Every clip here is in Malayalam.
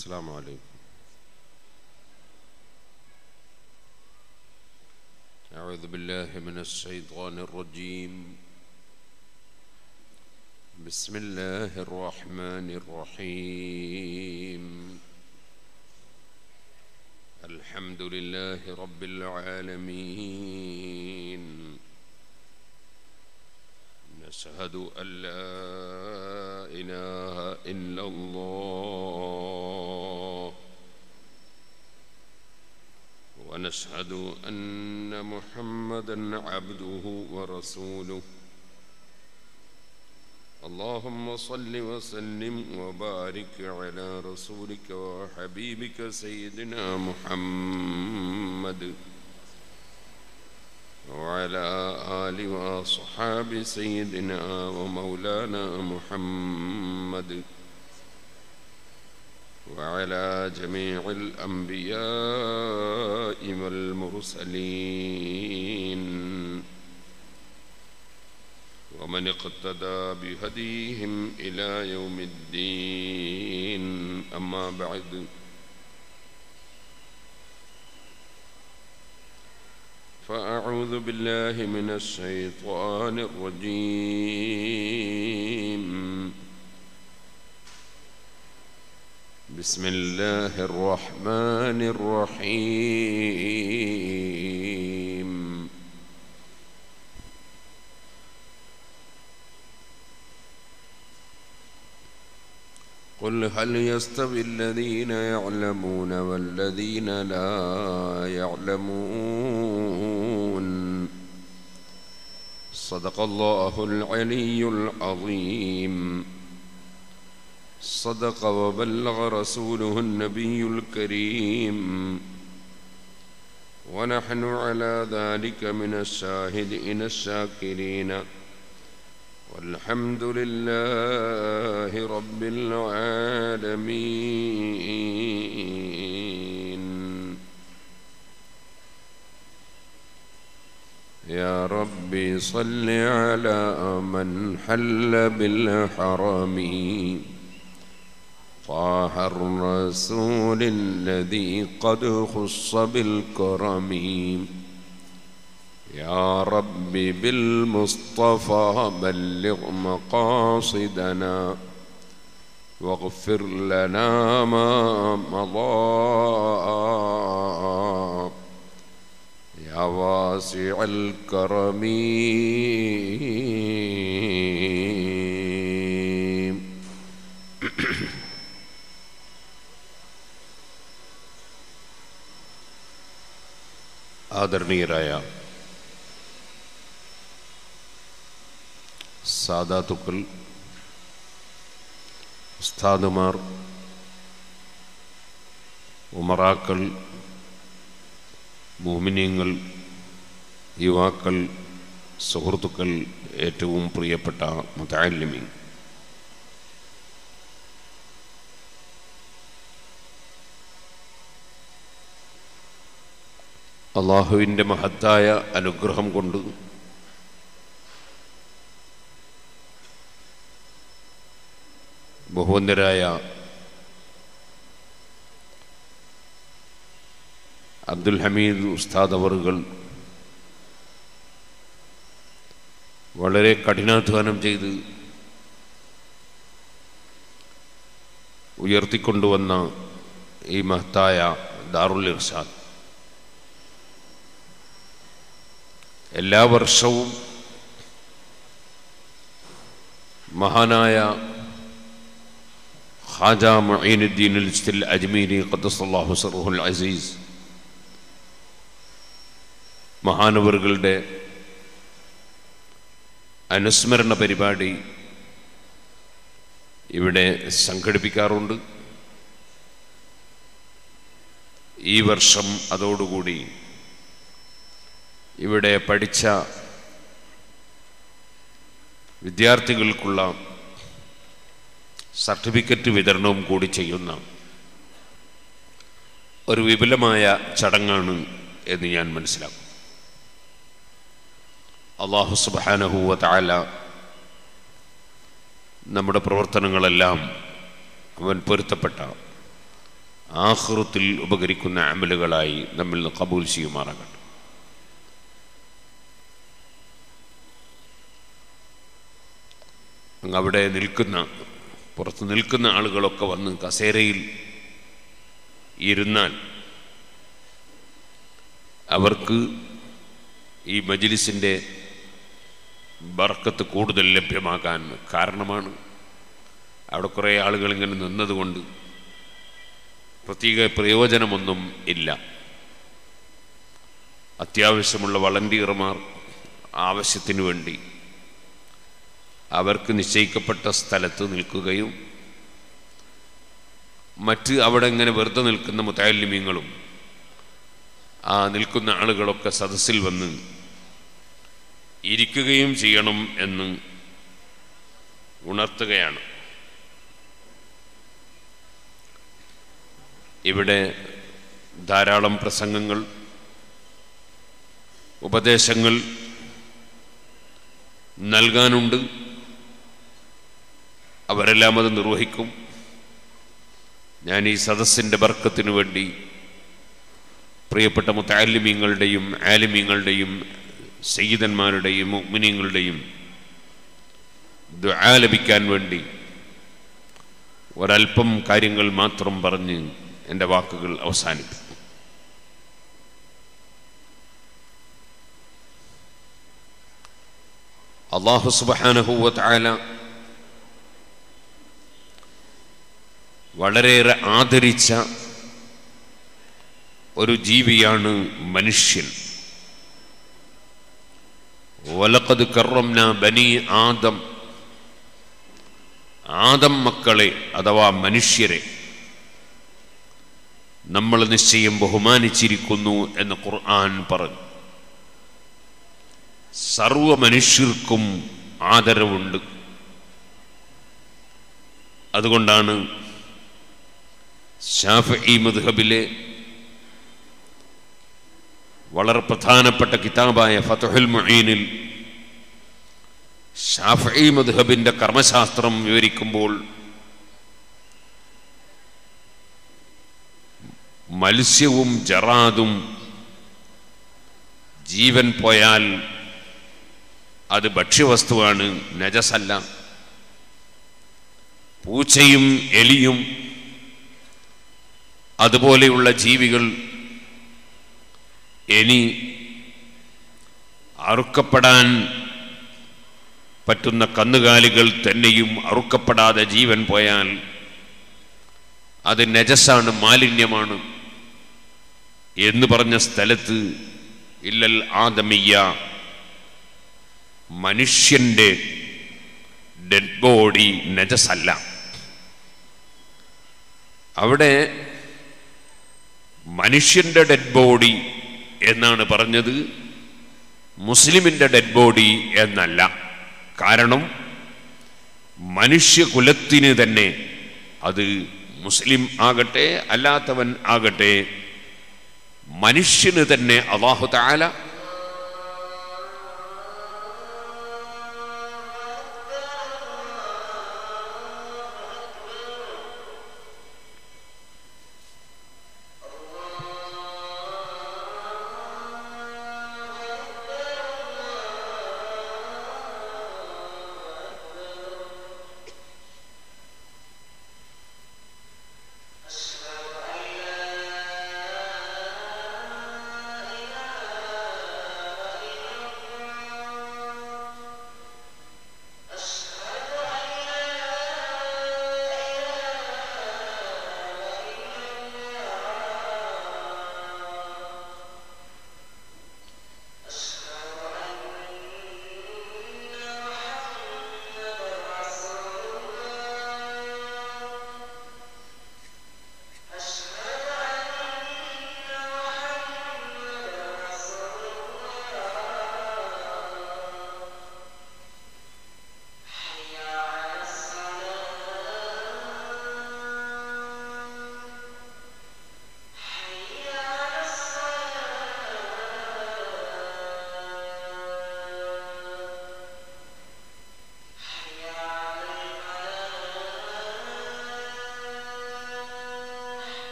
السلام عليكم أعوذ بالله من الشيطان الرجيم بسم الله الرحمن الرحيم الحمد لله رب العالمين نشهد أن لا إله إلا الله ونشهد أن محمدا عبده ورسوله اللهم صل وسلم وبارك على رسولك وحبيبك سيدنا محمد وعلى آل وأصحاب سيدنا ومولانا محمد وعلى جميع الأنبياء والمرسلين ومن اقتدى بهديهم إلى يوم الدين أما بعد فأعوذ بالله من الشيطان الرجيم بسم الله الرحمن الرحيم قل هل يستوي الذين يعلمون والذين لا يعلمون صدق الله العلي العظيم صدق وبلغ رسوله النبي الكريم ونحن على ذلك من الشاهدين الشاكرين والحمد لله رب العالمين يا ربي صل على من حل بالحرم طه الرسول الذي قد خص بالكرم يا رب بالمصطفى بلغ مقاصدنا واغفر لنا ما مضى يا واسع الكرم ആദരണീയരായ സാദാത്തുക്കൾ ഉസ്താദുമാർ ഉമറാക്കൾ മോമിനിയങ്ങൾ യുവാക്കൾ സുഹൃത്തുക്കൾ ഏറ്റവും പ്രിയപ്പെട്ട മുതാലിമി അള്ളാഹുവിൻ്റെ മഹത്തായ അനുഗ്രഹം കൊണ്ട് ബഹുവന്ദരായ അബ്ദുൽ ഹമീദ് ഉസ്താദ് അവറുകൾ വളരെ കഠിനാധ്വാനം ചെയ്ത് ഉയർത്തിക്കൊണ്ടുവന്ന ഈ മഹത്തായ ദാറുൽ ഇർഷാദ് എല്ലാ വർഷവും മഹാനായ ഖാജ മുഈനുദ്ദീൻ അൽ അജ്മീരി ഖദ്ദസല്ലാഹു സർഹുൽ അസീസ് മഹാനവറുകളുടെ അനുസ്മരണ പരിപാടി ഇവിടെ സംഘടിപ്പിക്കാറുണ്ട് ഈ വർഷം അതോടുകൂടി ഇവിടെ പഠിച്ച വിദ്യാർത്ഥികൾക്കുള്ള സർട്ടിഫിക്കറ്റ് വിതരണവും കൂടി ചെയ്യുന്ന ഒരു വിപുലമായ ചടങ്ങാണ് എന്ന് ഞാൻ മനസ്സിലാക്കും അള്ളാഹു സുബാനഹുവ താല നമ്മുടെ പ്രവർത്തനങ്ങളെല്ലാം അവൻ പൊരുത്തപ്പെട്ട ആഹൃത്തിൽ ഉപകരിക്കുന്ന അമലുകളായി നമ്മിൽ നിന്ന് കബൂൽ ചെയ്യുമാറാകട്ടെ അങ്ങ് അവിടെ നിൽക്കുന്ന പുറത്ത് നിൽക്കുന്ന ആളുകളൊക്കെ വന്ന് കസേരയിൽ ഇരുന്നാൽ അവർക്ക് ഈ മജ്ലിസിൻ്റെ ബർക്കത്ത് കൂടുതൽ ലഭ്യമാകാൻ കാരണമാണ് അവിടെ കുറേ ആളുകൾ ഇങ്ങനെ നിന്നതുകൊണ്ട് പ്രത്യേക പ്രയോജനമൊന്നും ഇല്ല അത്യാവശ്യമുള്ള വളണ്ടിയർമാർ ആവശ്യത്തിന് വേണ്ടി അവർക്ക് നിശ്ചയിക്കപ്പെട്ട സ്ഥലത്ത് നിൽക്കുകയും മറ്റ് അവിടെ ഇങ്ങനെ വെറുതെ നിൽക്കുന്ന മുത്താലിമ്യങ്ങളും ആ നിൽക്കുന്ന ആളുകളൊക്കെ സദസ്സിൽ വന്ന് ഇരിക്കുകയും ചെയ്യണം എന്ന് ഉണർത്തുകയാണ് ഇവിടെ ധാരാളം പ്രസംഗങ്ങൾ ഉപദേശങ്ങൾ നൽകാനുണ്ട് അവരെല്ലാം അത് നിർവഹിക്കും ഞാൻ ഈ സദസ്സിൻ്റെ ബർക്കത്തിനു വേണ്ടി പ്രിയപ്പെട്ട മുത്താലിമ്യങ്ങളുടെയും ആലിമ്യങ്ങളുടെയും സയ്യിദന്മാരുടെയും മുഗ്മിനിങ്ങളുടെയും ദുആ ലഭിക്കാൻ വേണ്ടി ഒരൽപ്പം കാര്യങ്ങൾ മാത്രം പറഞ്ഞ് എൻ്റെ വാക്കുകൾ അവസാനിപ്പിക്കും അള്ളാഹു സുബാനഹുവ താല വളരെയേറെ ആദരിച്ച ഒരു ജീവിയാണ് മനുഷ്യൻ വലക്കത് കറംന ബനി ആദം ആദം മക്കളെ അഥവാ മനുഷ്യരെ നമ്മൾ നിശ്ചയം ബഹുമാനിച്ചിരിക്കുന്നു എന്ന് ഖുർആൻ പറഞ്ഞു സർവ മനുഷ്യർക്കും ആദരവുണ്ട് അതുകൊണ്ടാണ് ഷാഫി മദ്ഹബിലെ വളരെ പ്രധാനപ്പെട്ട കിതാബായ ഫതഹുൽ മുഈനിൽ ഷാഫി മദ്ഹബിന്റെ കർമ്മശാസ്ത്രം വിവരിക്കുമ്പോൾ മത്സ്യവും ജറാദും ജീവൻ പോയാൽ അത് ഭക്ഷ്യവസ്തുവാണ് നജസല്ല പൂച്ചയും എലിയും അതുപോലെയുള്ള ജീവികൾ ഇനി അറുക്കപ്പെടാൻ പറ്റുന്ന കന്നുകാലികൾ തന്നെയും അറുക്കപ്പെടാതെ ജീവൻ പോയാൽ അത് നജസാണ് മാലിന്യമാണ് എന്ന് പറഞ്ഞ സ്ഥലത്ത് ഇല്ലൽ ആദമിയ മനുഷ്യന്റെ ഡെഡ് ബോഡി നജസല്ല അവിടെ മനുഷ്യന്റെ ഡെഡ് ബോഡി എന്നാണ് പറഞ്ഞത് മുസ്ലിമിന്റെ ഡെഡ് ബോഡി എന്നല്ല കാരണം മനുഷ്യകുലത്തിന് തന്നെ അത് മുസ്ലിം ആകട്ടെ അല്ലാത്തവൻ ആകട്ടെ മനുഷ്യന് തന്നെ അള്ളാഹു താല أشهد أن لا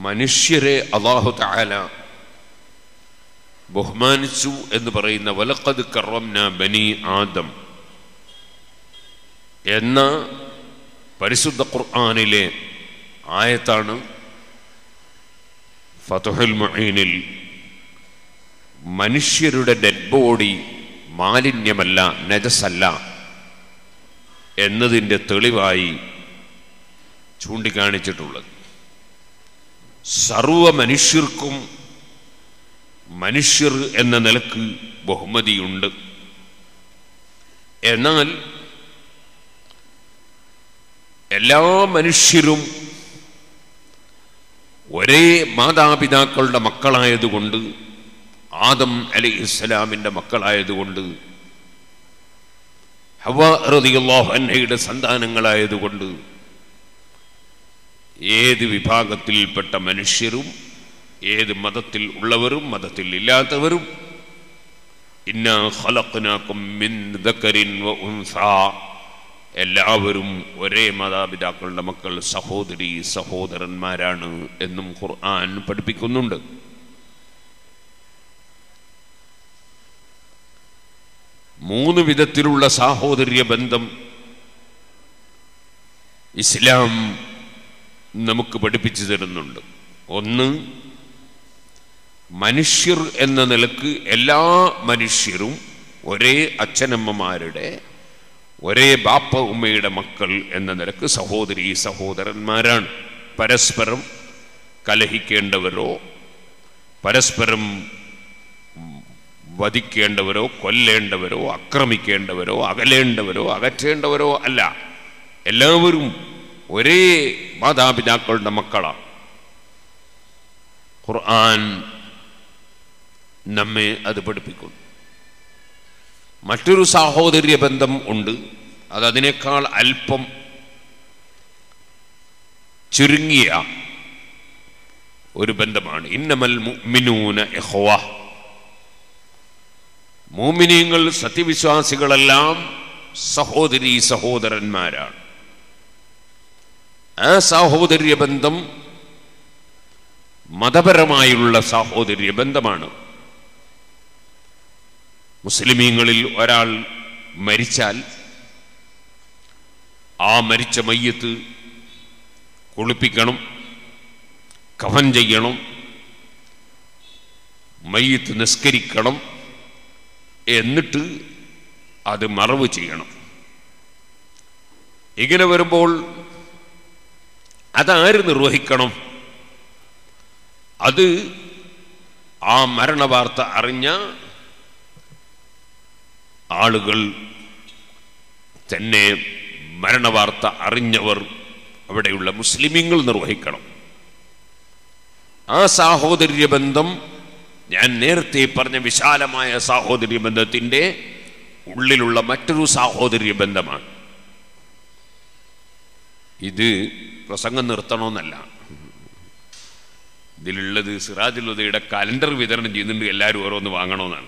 മനുഷ്യരെ അള്ളാഹു താല ബഹുമാനിച്ചു എന്ന് പറയുന്ന വലക്കത് കറംന ബനി ആദം എന്ന പരിശുദ്ധ ഖുർആാനിലെ ആയത്താണ് ഫതുഹുൽ മുഈനിൽ മനുഷ്യരുടെ ഡെഡ് ബോഡി മാലിന്യമല്ല നജസല്ല എന്നതിൻ്റെ തെളിവായി ചൂണ്ടിക്കാണിച്ചിട്ടുള്ളത് സർവ മനുഷ്യർക്കും മനുഷ്യർ എന്ന നിലക്ക് ബഹുമതിയുണ്ട് എന്നാൽ എല്ലാ മനുഷ്യരും ഒരേ മാതാപിതാക്കളുടെ മക്കളായതുകൊണ്ട് ആദം അലി ഇസ്ലാമിൻ്റെ മക്കളായതുകൊണ്ട് ഹവ റളിയല്ലാഹു അൻഹയുടെ സന്താനങ്ങളായതുകൊണ്ട് ഏത് വിഭാഗത്തിൽപ്പെട്ട മനുഷ്യരും ഏത് മതത്തിൽ ഉള്ളവരും മതത്തിൽ ഇല്ലാത്തവരും ഇന്നാ ഖലഖ്നാകും മിൻ ദക്കരിൻ വ ഉൻസാ എല്ലാവരും ഒരേ മാതാപിതാക്കളുടെ മക്കൾ സഹോദരി സഹോദരന്മാരാണ് എന്നും ഖുർആൻ പഠിപ്പിക്കുന്നുണ്ട് മൂന്ന് വിധത്തിലുള്ള സാഹോദര്യ ബന്ധം ഇസ്ലാം നമുക്ക് പഠിപ്പിച്ചു തരുന്നുണ്ട് ഒന്ന് മനുഷ്യർ എന്ന നിലക്ക് എല്ലാ മനുഷ്യരും ഒരേ അച്ഛനമ്മമാരുടെ ഒരേ ബാപ്പ ഉമ്മയുടെ മക്കൾ എന്ന നിലക്ക് സഹോദരി സഹോദരന്മാരാണ് പരസ്പരം കലഹിക്കേണ്ടവരോ പരസ്പരം വധിക്കേണ്ടവരോ കൊല്ലേണ്ടവരോ ആക്രമിക്കേണ്ടവരോ അകലേണ്ടവരോ അകറ്റേണ്ടവരോ അല്ല എല്ലാവരും ഒരേ മാതാപിതാക്കളുടെ മക്കളാണ് ഖുർആൻ നമ്മെ അത് പഠിപ്പിക്കുന്നു മറ്റൊരു സാഹോദര്യ ബന്ധം ഉണ്ട് അത് അതിനേക്കാൾ അല്പം ചുരുങ്ങിയ ഒരു ബന്ധമാണ് ഇന്നമൽ മുഅ്മിനൂന ഇഖ്വ മൂമിനീങ്ങൾ സത്യവിശ്വാസികളെല്ലാം സഹോദരി സഹോദരന്മാരാണ് ആ സാഹോദര്യ ബന്ധം മതപരമായുള്ള സാഹോദര്യ ബന്ധമാണ് മുസ്ലിമീങ്ങളിൽ ഒരാൾ മരിച്ചാൽ ആ മരിച്ച മയ്യത്ത് കുളിപ്പിക്കണം കഫൻ ചെയ്യണം മയ്യത്ത് നിസ്കരിക്കണം എന്നിട്ട് അത് മറവ് ചെയ്യണം ഇങ്ങനെ വരുമ്പോൾ അതാര് നിർവഹിക്കണം അത് ആ മരണവാർത്ത അറിഞ്ഞ ആളുകൾ തന്നെ മരണവാർത്ത അറിഞ്ഞവർ അവിടെയുള്ള മുസ്ലിമീങ്ങൾ നിർവഹിക്കണം ആ സാഹോദര്യ ബന്ധം ഞാൻ നേരത്തെ പറഞ്ഞ വിശാലമായ സാഹോദര്യ ബന്ധത്തിൻ്റെ ഉള്ളിലുള്ള മറ്റൊരു സാഹോദര്യ ബന്ധമാണ് ഇത് പ്രസംഗം നിർത്തണമെന്നല്ല ഇതിലുള്ളത് സിറാജുൽ ഉദയുടെ കലണ്ടർ വിതരണം ചെയ്യുന്നുണ്ട് എല്ലാവരും ഓരോന്ന് വാങ്ങണമെന്നാണ്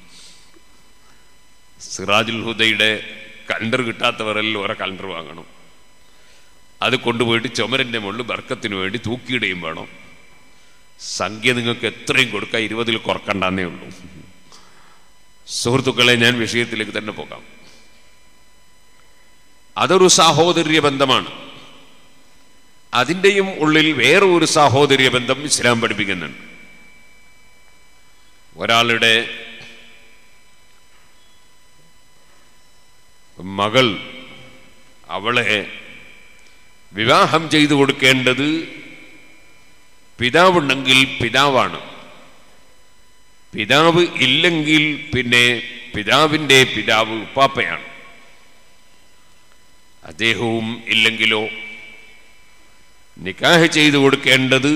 സിറാജുൽ ഹുദയുടെ കലണ്ടർ കിട്ടാത്തവരെല്ലാം ഓരോ കലണ്ടർ വാങ്ങണം അത് കൊണ്ടുപോയിട്ട് ചുമരൻ്റെ മുകളിൽ ബർക്കത്തിന് വേണ്ടി തൂക്കിയിടുകയും വേണം സംഖ്യ നിങ്ങൾക്ക് എത്രയും കൊടുക്കാം ഇരുപതിൽ കുറക്കണ്ടെന്നേ ഉള്ളൂ സുഹൃത്തുക്കളെ ഞാൻ വിഷയത്തിലേക്ക് തന്നെ പോകാം അതൊരു സാഹോദര്യ ബന്ധമാണ് അതിൻ്റെയും ഉള്ളിൽ വേറെ ഒരു സാഹോദര്യ ബന്ധം ഇസ്ലാം പഠിപ്പിക്കുന്നുണ്ട് ഒരാളുടെ മകൾ അവളെ വിവാഹം ചെയ്തു കൊടുക്കേണ്ടത് പിതാവുണ്ടെങ്കിൽ പിതാവാണ് പിതാവ് ഇല്ലെങ്കിൽ പിന്നെ പിതാവിൻ്റെ പിതാവ് ഉപ്പാപ്പയാണ് അദ്ദേഹവും ഇല്ലെങ്കിലോ നിക്കാഹ് ചെയ്തു കൊടുക്കേണ്ടത്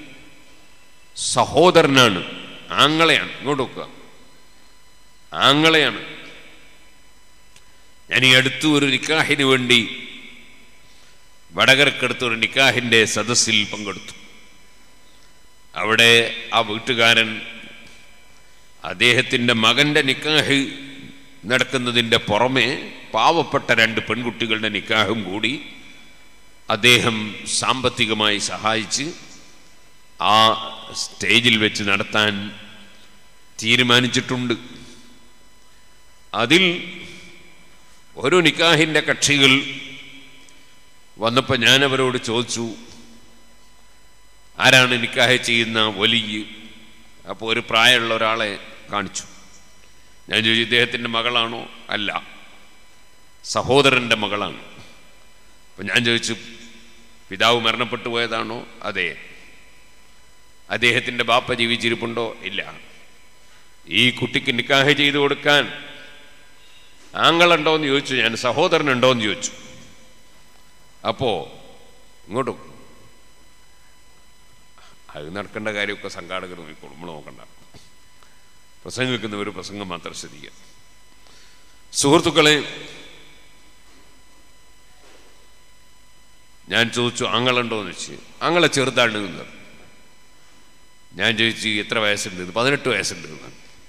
സഹോദരനാണ് ആങ്ങളെയാണ് ഇങ്ങോട്ട് നോക്കുക ആങ്ങളെയാണ് ഞാൻ ഈ അടുത്ത് ഒരു നിക്കാഹിന് വേണ്ടി വടകരക്കടുത്ത് ഒരു നിക്കാഹിൻ്റെ സദസ്സിൽ പങ്കെടുത്തു അവിടെ ആ വീട്ടുകാരൻ അദ്ദേഹത്തിൻ്റെ മകൻ്റെ നിക്കാഹ് നടക്കുന്നതിൻ്റെ പുറമെ പാവപ്പെട്ട രണ്ട് പെൺകുട്ടികളുടെ നിക്കാഹും കൂടി അദ്ദേഹം സാമ്പത്തികമായി സഹായിച്ച് ആ സ്റ്റേജിൽ വെച്ച് നടത്താൻ തീരുമാനിച്ചിട്ടുണ്ട് അതിൽ ഓരോ നിക്കാഹിൻ്റെ കക്ഷികൾ വന്നപ്പോൾ ഞാൻ അവരോട് ചോദിച്ചു ആരാണ് നിക്കാഹ് ചെയ്യുന്ന വലിയ അപ്പോൾ ഒരു പ്രായമുള്ള ഒരാളെ കാണിച്ചു ഞാൻ ചോദിച്ചു ഇദ്ദേഹത്തിൻ്റെ മകളാണോ അല്ല സഹോദരൻ്റെ മകളാണ് അപ്പം ഞാൻ ചോദിച്ചു പിതാവ് മരണപ്പെട്ടു പോയതാണോ അതെ അദ്ദേഹത്തിൻ്റെ ബാപ്പ ജീവിച്ചിരിപ്പുണ്ടോ ഇല്ല ഈ കുട്ടിക്ക് നിക്കാഹ് ചെയ്തു കൊടുക്കാൻ ആങ്ങളുണ്ടോ എന്ന് ചോദിച്ചു ഞാൻ സഹോദരനുണ്ടോ എന്ന് ചോദിച്ചു അപ്പോ ഇങ്ങോട്ടും അത് നടക്കേണ്ട കാര്യമൊക്കെ സംഘാടകർ നോക്കിക്കോളും നമ്മൾ നോക്കണ്ട പ്രസംഗിക്കുന്നവർ പ്രസംഗം മാത്രം ശ്രദ്ധിക്കുക സുഹൃത്തുക്കളെ ഞാൻ ചോദിച്ചു ആങ്ങളുണ്ടോ എന്ന് വെച്ച് ആങ്ങളെ ചെറുതാണ് എന്ന് ഞാൻ ചോദിച്ചു എത്ര വയസ്സുണ്ട് എന്ന് പതിനെട്ട് വയസ്സുണ്ട് എന്ന്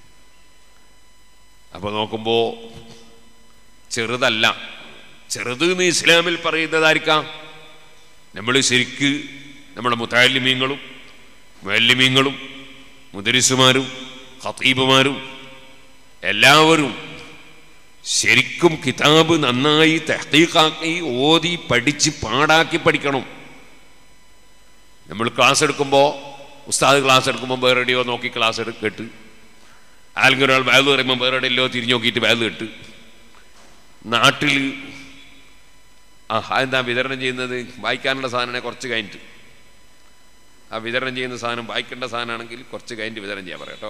അപ്പോൾ നോക്കുമ്പോൾ ചെറുതല്ല ചെറുത് എന്ന് ഇസ്ലാമിൽ പറയുന്നതായിരിക്കാം നമ്മൾ ശരിക്ക് നമ്മുടെ മുത്താലിമീങ്ങളും വല്യമീങ്ങളും മുദരിസുമാരും ഖത്തീബുമാരും എല്ലാവരും ശരിക്കും കിതാബ് നന്നായി തെഹീഖാക്കി ഓതി പഠിച്ച് പാടാക്കി പഠിക്കണം നമ്മൾ ക്ലാസ് എടുക്കുമ്പോൾ ഉസ്താദ് ക്ലാസ് എടുക്കുമ്പോൾ വേറെ എവിടെയോ നോക്കി ക്ലാസ് എടു കേട്ട് ആരെങ്കിലും ഒരാൾ ബാഗ് പറയുമ്പോൾ വേറെ എവിടെയല്ലോ തിരിഞ്ഞു നോക്കിയിട്ട് ബാഗ് കേട്ട് നാട്ടിൽ ആ അതെന്താ വിതരണം ചെയ്യുന്നത് വായിക്കാനുള്ള സാധനമാണ് കുറച്ച് കഴിഞ്ഞിട്ട് ആ വിതരണം ചെയ്യുന്ന സാധനം വായിക്കേണ്ട സാധനമാണെങ്കിൽ കുറച്ച് കഴിഞ്ഞിട്ട് വിതരണം ചെയ്യാൻ പറയാം കേട്ടോ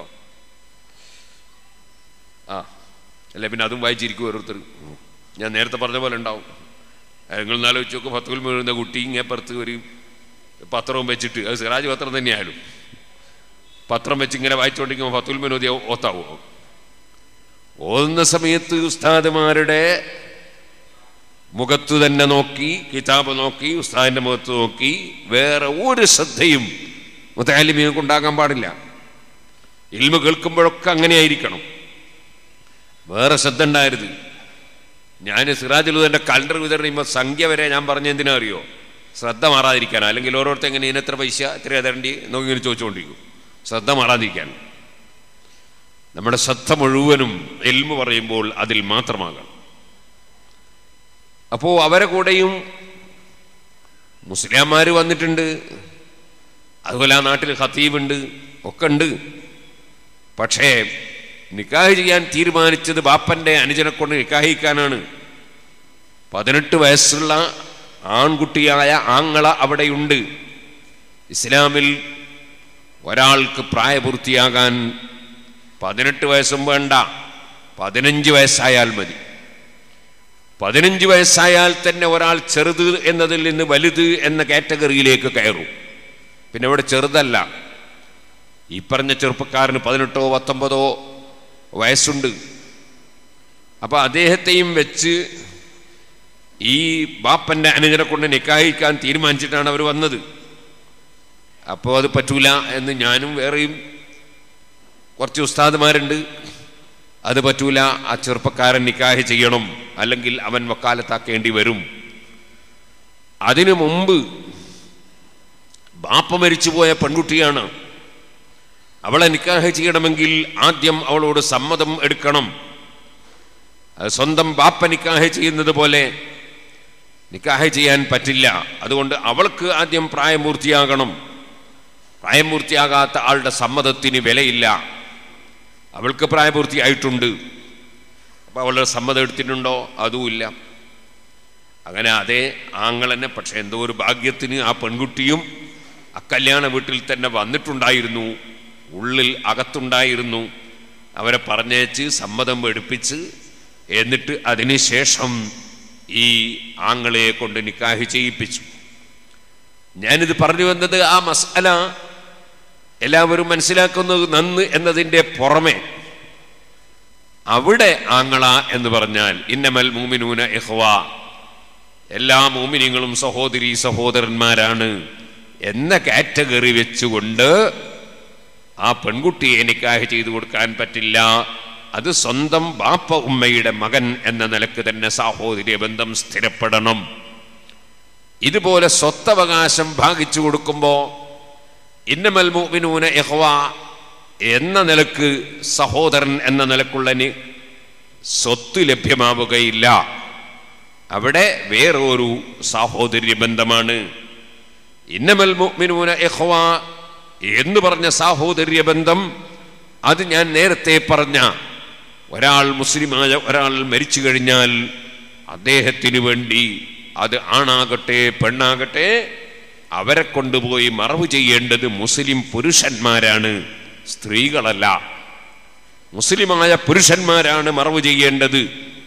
ആ അല്ല പിന്നെ അതും വായിച്ചിരിക്കും ഓരോരുത്തർ ഞാൻ നേരത്തെ പറഞ്ഞ പോലെ ഉണ്ടാവും നിങ്ങൾ ആലോചിച്ച് നോക്കും പത്തുൽ വീഴുന്ന കുട്ടി ഇങ്ങേപ്പുറത്ത് ഒരു പത്രവും വെച്ചിട്ട് അത് സിറാജ് പത്രം തന്നെയായാലും പത്രം വെച്ച് ഇങ്ങനെ വായിച്ചുകൊണ്ടിരിക്കുമ്പോൾ ഫത്തുൽ വിനോദി ഓത്താവോ ഓതുന്ന സമയത്ത് ഉസ്താദുമാരുടെ മുഖത്ത് തന്നെ നോക്കി കിതാബ് നോക്കി ഉസ്താദിന്റെ മുഖത്ത് നോക്കി വേറെ ഒരു ശ്രദ്ധയും മുത്താലിമികൾക്ക് ഉണ്ടാകാൻ പാടില്ല ഇൽമ കേൾക്കുമ്പോഴൊക്കെ അങ്ങനെയായിരിക്കണം വേറെ ശ്രദ്ധ ഉണ്ടായിരുന്നു ഞാൻ സിറാജുലുദന്റെ കലണ്ടർ വിതരണം ചെയ്യുമ്പോൾ സംഖ്യ വരെ ഞാൻ പറഞ്ഞ എന്തിനാ അറിയോ ശ്രദ്ധ മാറാതിരിക്കാനോ അല്ലെങ്കിൽ ഓരോരുത്തർ എങ്ങനെ ഇതിനെത്ര പൈസ എത്ര തരണ്ടി നോക്കി ഇങ്ങനെ ചോദിച്ചുകൊണ്ടിരിക്കും ശ്രദ്ധ മാറാതിരിക്കാൻ നമ്മുടെ ശ്രദ്ധ മുഴുവനും എൽമ പറയുമ്പോൾ അതിൽ മാത്രമാകണം അപ്പോൾ അവരെ കൂടെയും മുസ്ലിംമാർ വന്നിട്ടുണ്ട് അതുപോലെ ആ നാട്ടിൽ ഖത്തീബുണ്ട് ഒക്കെ ഉണ്ട് പക്ഷേ നിക്കാഹ് ചെയ്യാൻ തീരുമാനിച്ചത് ബാപ്പന്റെ അനുജനെ കൊണ്ട് നിക്കാഹിക്കാനാണ് പതിനെട്ട് വയസ്സുള്ള ആൺകുട്ടിയായ ആങ്ങള അവിടെയുണ്ട് ഇസ്ലാമിൽ ഒരാൾക്ക് പ്രായപൂർത്തിയാകാൻ പതിനെട്ട് വയസ്സും വേണ്ട പതിനഞ്ച് വയസ്സായാൽ മതി പതിനഞ്ച് വയസ്സായാൽ തന്നെ ഒരാൾ ചെറുത് എന്നതിൽ നിന്ന് വലുത് എന്ന കാറ്റഗറിയിലേക്ക് കയറും പിന്നെ ഇവിടെ ചെറുതല്ല ഈ പറഞ്ഞ ചെറുപ്പക്കാരന് പതിനെട്ടോ പത്തൊമ്പതോ വയസ്സുണ്ട് അപ്പൊ അദ്ദേഹത്തെയും വെച്ച് ഈ ബാപ്പന്റെ അനുജനെ കൊണ്ട് നിക്കാഹിക്കാൻ തീരുമാനിച്ചിട്ടാണ് അവർ വന്നത് അപ്പോൾ അത് പറ്റൂല എന്ന് ഞാനും വേറെയും കുറച്ച് ഉസ്താദുമാരുണ്ട് അത് പറ്റൂല ആ ചെറുപ്പക്കാരൻ നിക്കാഹ് ചെയ്യണം അല്ലെങ്കിൽ അവൻ വക്കാലത്താക്കേണ്ടി വരും അതിനു മുമ്പ് ബാപ്പ മരിച്ചുപോയ പെൺകുട്ടിയാണ് അവളെ നിക്കാഹ് ചെയ്യണമെങ്കിൽ ആദ്യം അവളോട് സമ്മതം എടുക്കണം അത് സ്വന്തം ബാപ്പ നിക്കാഹ് ചെയ്യുന്നത് പോലെ നിക്കാഹ് ചെയ്യാൻ പറ്റില്ല അതുകൊണ്ട് അവൾക്ക് ആദ്യം പ്രായപൂർത്തിയാകണം പ്രായപൂർത്തിയാകാത്ത ആളുടെ സമ്മതത്തിന് വിലയില്ല അവൾക്ക് പ്രായപൂർത്തിയായിട്ടുണ്ട് അപ്പൊ അവളുടെ സമ്മതം എടുത്തിട്ടുണ്ടോ അതുമില്ല അങ്ങനെ അതേ ആങ്ങളെന്നെ പക്ഷെ എന്തോ ഒരു ഭാഗ്യത്തിന് ആ പെൺകുട്ടിയും ആ കല്യാണ വീട്ടിൽ തന്നെ വന്നിട്ടുണ്ടായിരുന്നു ഉള്ളിൽ അകത്തുണ്ടായിരുന്നു അവരെ പറഞ്ഞേച്ച് സമ്മതം എടുപ്പിച്ച് എന്നിട്ട് അതിനുശേഷം ഈ ആങ്ങളെ കൊണ്ട് നിക്കാഹ് ചെയ്യിപ്പിച്ചു ഞാനിത് പറഞ്ഞു വന്നത് ആ മസാല എല്ലാവരും മനസ്സിലാക്കുന്നത് നന്ന് എന്നതിൻ്റെ പുറമെ അവിടെ ആങ്ങള എന്ന് പറഞ്ഞാൽ ഇന്നമൽ മൂമിനൂന ഇഹ്വ എല്ലാ മൂമിനിങ്ങളും സഹോദരി സഹോദരന്മാരാണ് എന്ന കാറ്റഗറി വെച്ചുകൊണ്ട് ആ പെൺകുട്ടിയെ നിക്കാഹ് ചെയ്തു കൊടുക്കാൻ പറ്റില്ല അത് സ്വന്തം ബാപ്പ ഉമ്മയുടെ മകൻ എന്ന നിലക്ക് തന്നെ സാഹോദര്യ ബന്ധം സ്ഥിരപ്പെടണം ഇതുപോലെ സ്വത്തവകാശം ഭാഗിച്ചു കൊടുക്കുമ്പോൾ ഇന്നമൽ മുഅ്മിനൂന ഇഖ്വ എന്ന നിലക്ക് സഹോദരൻ എന്ന നിലക്കുള്ളന് സ്വത്ത് ലഭ്യമാവുകയില്ല അവിടെ വേറൊരു സാഹോദര്യ ബന്ധമാണ് ഇന്നമൽ മുഅ്മിനൂന ഇഖ്വ എന്ന് പറഞ്ഞ സാഹോദര്യ ബന്ധം അത് ഞാൻ നേരത്തെ പറഞ്ഞ ഒരാൾ മുസ്ലിമായ ഒരാൾ മരിച്ചു കഴിഞ്ഞാൽ അദ്ദേഹത്തിന് വേണ്ടി അത് ആണാകട്ടെ പെണ്ണാകട്ടെ അവരെ കൊണ്ടുപോയി മറവ് ചെയ്യേണ്ടത് മുസ്ലിം പുരുഷന്മാരാണ് സ്ത്രീകളല്ല മുസ്ലിമായ പുരുഷന്മാരാണ് മറവ് ചെയ്യേണ്ടത്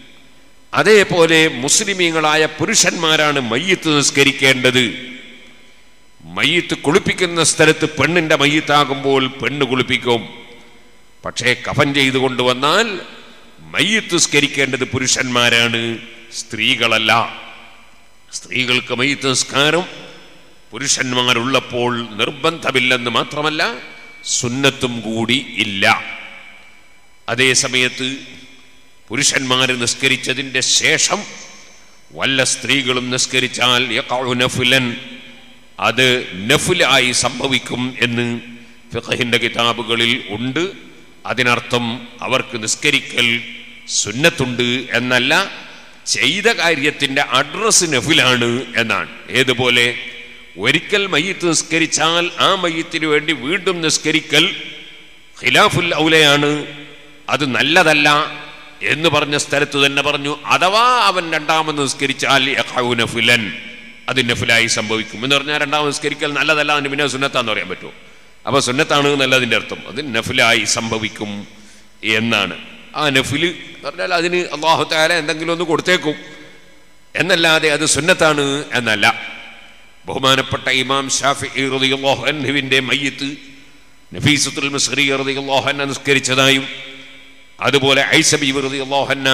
അതേപോലെ മുസ്ലിമീങ്ങളായ പുരുഷന്മാരാണ് മയ്യത്ത് നിസ്കരിക്കേണ്ടത് മയ്യത്ത് കുളിപ്പിക്കുന്ന സ്ഥലത്ത് പെണ്ണിന്റെ മയ്യത്താകുമ്പോൾ പെണ്ണ് കുളിപ്പിക്കും പക്ഷേ കഫൻ ചെയ്തു കൊണ്ടുവന്നാൽ മയ്യത്ത് സ്കരിക്കേണ്ടത് പുരുഷന്മാരാണ് സ്ത്രീകളല്ല സ്ത്രീകൾക്ക് മയ്യത്ത് നിസ്കാരം പുരുഷന്മാരുള്ളപ്പോൾ നിർബന്ധമില്ലെന്ന് മാത്രമല്ല സുന്നത്തും കൂടി ഇല്ല അതേ സമയത്ത് പുരുഷന്മാർ നിസ്കരിച്ചതിൻ്റെ ശേഷം വല്ല സ്ത്രീകളും നിസ്കരിച്ചാൽ യഖഉ നഫ്ലൻ അത് നഫുലായി സംഭവിക്കും എന്ന് ഫിഖഹിന്റെ കിതാബുകളിൽ ഉണ്ട് അതിനർത്ഥം അവർക്ക് നിസ്കരിക്കൽ സുന്നത്തുണ്ട് എന്നല്ല ചെയ്ത കാര്യത്തിന്റെ അഡ്രസ് നഫിലാണ് എന്നാണ് ഏതുപോലെ ഒരിക്കൽ മയ്യത്ത് നിസ്കരിച്ചാൽ ആ മയ്യത്തിന് വേണ്ടി വീണ്ടും നിസ്കരിക്കൽ ഖിലാഫുൽ ഔലയാണ് അത് നല്ലതല്ല എന്ന് പറഞ്ഞ സ്ഥലത്ത് തന്നെ പറഞ്ഞു അഥവാ അവൻ രണ്ടാമത് നിസ്കരിച്ചാൽ യഖഉ നഫിലൻ അത് നഫിലായി സംഭവിക്കും എന്ന് പറഞ്ഞാൽ രണ്ടാമത് നിസ്കരിക്കൽ നല്ലതല്ല അതിന് പിന്നെ സുന്നത്താന്ന് പറയാൻ പറ്റുമോ അപ്പൊ സുന്നത്താണ് എന്നല്ലതിൻ്റെ അർത്ഥം അത് നഫിലായി സംഭവിക്കും എന്നാണ് ആ നഫില് പറഞ്ഞാൽ അതിന് അള്ളാഹു താല എന്തെങ്കിലും ഒന്ന് കൊടുത്തേക്കും എന്നല്ലാതെ അത് സുന്നത്താണ് എന്നല്ല ബഹുമാനപ്പെട്ട ഇമാം ഷാഫി റളിയല്ലാഹുവിന്റെ മയ്യത്ത് നഫീസത്തുൽ മിസ്രി റളിയല്ലാഹു നിസ്കരിച്ചതായും അതുപോലെ ഐസബി റളിയല്ലാഹു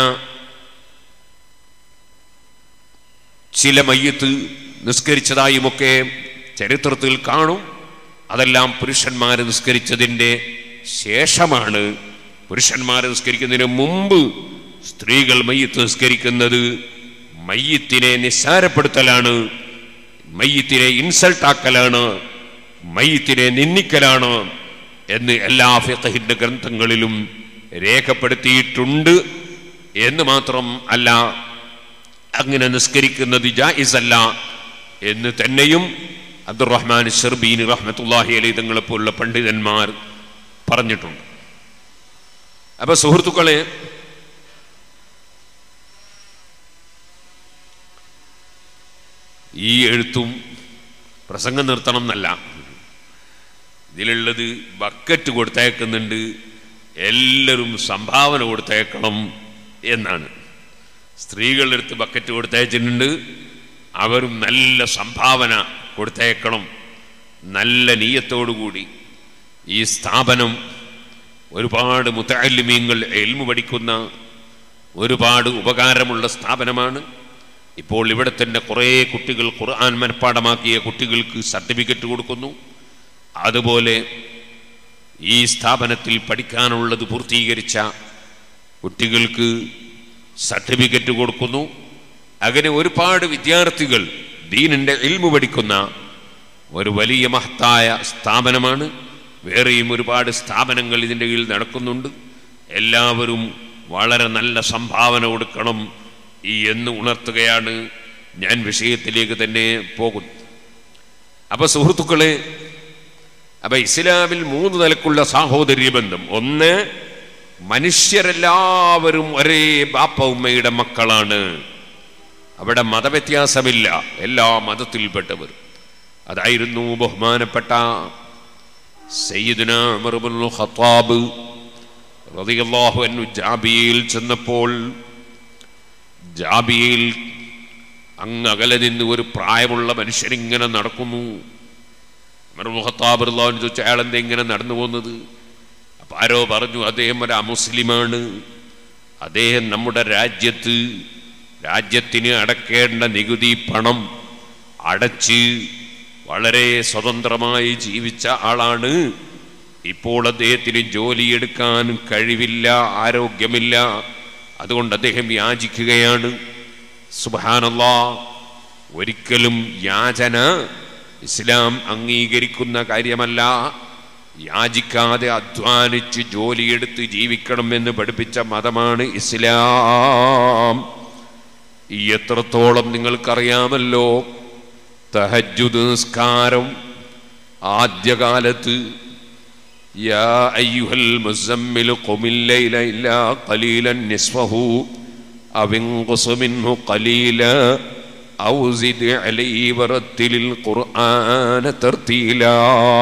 ചില മയ്യത്ത് നിസ്കരിച്ചതായുമൊക്കെ ചരിത്രത്തിൽ കാണും അതെല്ലാം പുരുഷന്മാർ നിസ്കരിച്ചതിൻ്റെ ശേഷമാണ് പുരുഷന്മാർ നിസ്കരിക്കുന്നതിന് മുമ്പ് സ്ത്രീകൾ മയ്യത്ത് നിസ്കരിക്കുന്നത് മയ്യത്തിനെ നിസ്സാരപ്പെടുത്തലാണ് മയ്യത്തിനെ ഇൻസൾട്ടാക്കലാണ് മയ്യത്തിനെ നിന്ദിക്കലാണ് എന്ന് എല്ലാ ഫിഖഹിന്റെ ഗ്രന്ഥങ്ങളിലും രേഖപ്പെടുത്തിയിട്ടുണ്ട് എന്ന് മാത്രം അല്ല അങ്ങനെ നിസ്കരിക്കുന്നത് ജായിസല്ല എന്ന് തന്നെയും അബ്ദുറഹ്മാൻ ഷെർബീൻ റഹ്മത്തുല്ലാഹി അലി തങ്ങളെപ്പോലുള്ള പണ്ഡിതന്മാർ പറഞ്ഞിട്ടുണ്ട് അപ്പൊ സുഹൃത്തുക്കളെ ഈ എഴുത്തും പ്രസംഗം നിർത്തണം എന്നല്ല ഇതിലുള്ളത് ബക്കറ്റ് കൊടുത്തയക്കുന്നുണ്ട് എല്ലാവരും സംഭാവന കൊടുത്തയക്കണം എന്നാണ് സ്ത്രീകളുടെ അടുത്ത് ബക്കറ്റ് കൊടുത്തയച്ചിട്ടുണ്ട് അവരും നല്ല സംഭാവന കൊടുത്തയക്കണം നല്ല നീയത്തോടുകൂടി ഈ സ്ഥാപനം ഒരുപാട് മുത്തല്ലിമീങ്ങൾ എൽമു പഠിക്കുന്ന ഒരുപാട് ഉപകാരമുള്ള സ്ഥാപനമാണ് ഇപ്പോൾ ഇവിടെ തന്നെ കുറേ കുട്ടികൾ ഖുർആൻ മനഃപ്പാടമാക്കിയ കുട്ടികൾക്ക് സർട്ടിഫിക്കറ്റ് കൊടുക്കുന്നു അതുപോലെ ഈ സ്ഥാപനത്തിൽ പഠിക്കാനുള്ളത് പൂർത്തീകരിച്ച കുട്ടികൾക്ക് സർട്ടിഫിക്കറ്റ് കൊടുക്കുന്നു അങ്ങനെ ഒരുപാട് വിദ്യാർത്ഥികൾ ദീനിൻ്റെ ഇൽമു പഠിക്കുന്ന ഒരു വലിയ മഹത്തായ സ്ഥാപനമാണ് വേറെയും ഒരുപാട് സ്ഥാപനങ്ങൾ ഇതിൻ്റെ കീഴിൽ നടക്കുന്നുണ്ട് എല്ലാവരും വളരെ നല്ല സംഭാവന കൊടുക്കണം ഈ എന്ന് ഉണർത്തുകയാണ് ഞാൻ വിഷയത്തിലേക്ക് തന്നെ പോകുന്നു അപ്പൊ സുഹൃത്തുക്കളെ അപ്പൊ ഇസ്ലാമിൽ മൂന്ന് നിലക്കുള്ള സാഹോദര്യ ബന്ധം ഒന്ന് മനുഷ്യരെല്ലാവരും ഒരേ ബാപ്പ ഉമ്മയുടെ മക്കളാണ് അവിടെ മതവ്യത്യാസമില്ല എല്ലാ മതത്തിൽപ്പെട്ടവരും അതായിരുന്നു ബഹുമാനപ്പെട്ട സയ്യിദുന ഉമർ ഇബ്നുൽ ഖത്താബ് റളിയല്ലാഹു അൻഹു ജാബിയയിൽ ചെന്നപ്പോൾ ജാബിയയിൽ അങ്ങ് അകലെ നിന്ന് ഒരു പ്രായമുള്ള മനുഷ്യനിങ്ങനെ നടക്കുന്നു ഉമർ ഇബ്നുൽ ഖത്താബ് റളിയല്ലാഹു അൻഹു ചോദിച്ചു അയാൾ എന്താ ഇങ്ങനെ നടന്നു പോകുന്നത് അപ്പൊ ആരോ പറഞ്ഞു അദ്ദേഹം ഒരു അമുസ്ലിമാണ് അദ്ദേഹം നമ്മുടെ രാജ്യത്ത് രാജ്യത്തിന് അടക്കേണ്ട നികുതി പണം അടച്ച് വളരെ സ്വതന്ത്രമായി ജീവിച്ച ആളാണ് ഇപ്പോൾ അദ്ദേഹത്തിന് ജോലിയെടുക്കാൻ കഴിവില്ല ആരോഗ്യമില്ല അതുകൊണ്ട് അദ്ദേഹം യാചിക്കുകയാണ് സുബാനല്ലാ ഒരിക്കലും യാചന ഇസ്ലാം അംഗീകരിക്കുന്ന കാര്യമല്ല യാചിക്കാതെ അധ്വാനിച്ച് ജോലിയെടുത്ത് ജീവിക്കണം എന്ന് പഠിപ്പിച്ച മതമാണ് ഇസ്ലാം എത്രത്തോളം നിങ്ങൾക്കറിയാമല്ലോ തഹജുദ് നിസ്കാരം ആദ്യകാലത്ത് യാ അയ്യുഹൽ മുസമ്മിൽ ഖുമില്ലൈല ഇല്ലാ ഖലീലൻ നിസ്ഫഹു അവിൻഖുസ് മിൻഹു ഖലീല ഔ സിദ് അലൈഹി വറത്തിലിൽ ഖുർആന തർത്തീലാ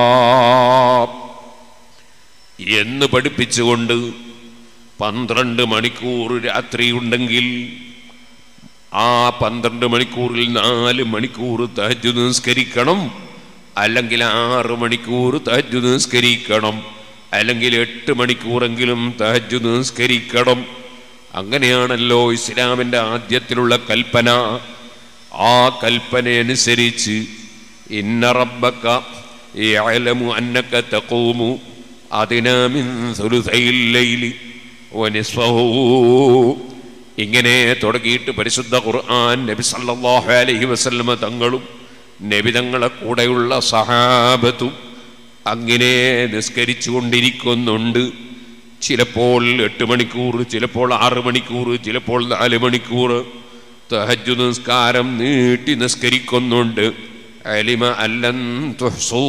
എന്ന് പഠിപ്പിച്ചുകൊണ്ട് പന്ത്രണ്ട് മണിക്കൂർ രാത്രി ഉണ്ടെങ്കിൽ ആ പന്ത്രണ്ട് മണിക്കൂറിൽ നാല് മണിക്കൂർ തഹജ് നിസ്കരിക്കണം അല്ലെങ്കിൽ ആറ് മണിക്കൂർ തഹജ് നിസ്കരിക്കണം അല്ലെങ്കിൽ എട്ട് മണിക്കൂറെങ്കിലും തഹജ് നിസ്കരിക്കണം അങ്ങനെയാണല്ലോ ഇസ്ലാമിൻ്റെ ആദ്യത്തിലുള്ള കൽപ്പന ആ കൽപ്പന അനുസരിച്ച് ഇന്ന റബ്ബക്ക യഅലമു അന്നക തഖൂമു അദ്നാ മിൻ സുലുസൈൽ ലൈലി വനിസ്ഫഹു ഇങ്ങനെ തുടങ്ങിയിട്ട് പരിശുദ്ധ ഖുർആൻ നബി സല്ലല്ലാഹു അലൈഹി വസല്ലമ തങ്ങളും നബി തങ്ങളെ കൂടെയുള്ള സഹാബത്തും അങ്ങനെ നിസ്കരിച്ചു കൊണ്ടിരിക്കുന്നുണ്ട് ചിലപ്പോൾ എട്ട് മണിക്കൂർ ചിലപ്പോൾ ആറ് മണിക്കൂർ ചിലപ്പോൾ നാല് മണിക്കൂർ തഹജു നിസ്കാരം നീട്ടി നിസ്കരിക്കുന്നുണ്ട് അലിമ അല്ലൻ തുഹ്സൂ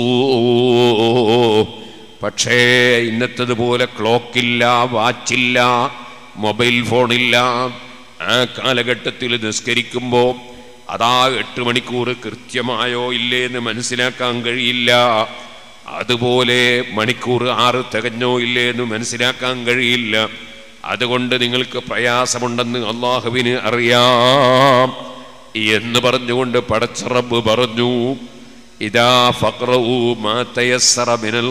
പക്ഷേ ഇന്നത്തതുപോലെ ക്ലോക്കില്ല വാച്ചില്ല മൊബൈൽ ഫോണില്ല ആ കാലഘട്ടത്തിൽ നിസ്കരിക്കുമ്പോൾ അതാ എട്ട് മണിക്കൂർ കൃത്യമായോ ഇല്ലേ എന്ന് മനസ്സിലാക്കാൻ കഴിയില്ല അതുപോലെ മണിക്കൂർ ആറ് തികഞ്ഞോ ഇല്ലേ എന്ന് മനസ്സിലാക്കാൻ കഴിയില്ല അതുകൊണ്ട് നിങ്ങൾക്ക് പ്രയാസമുണ്ടെന്ന് അള്ളാഹുവിന് അറിയാം എന്ന് പറഞ്ഞുകൊണ്ട് പടച്ചറബ് പറഞ്ഞു ഇതാ ഫക്രവു മാതയസ്സറ മിനൽ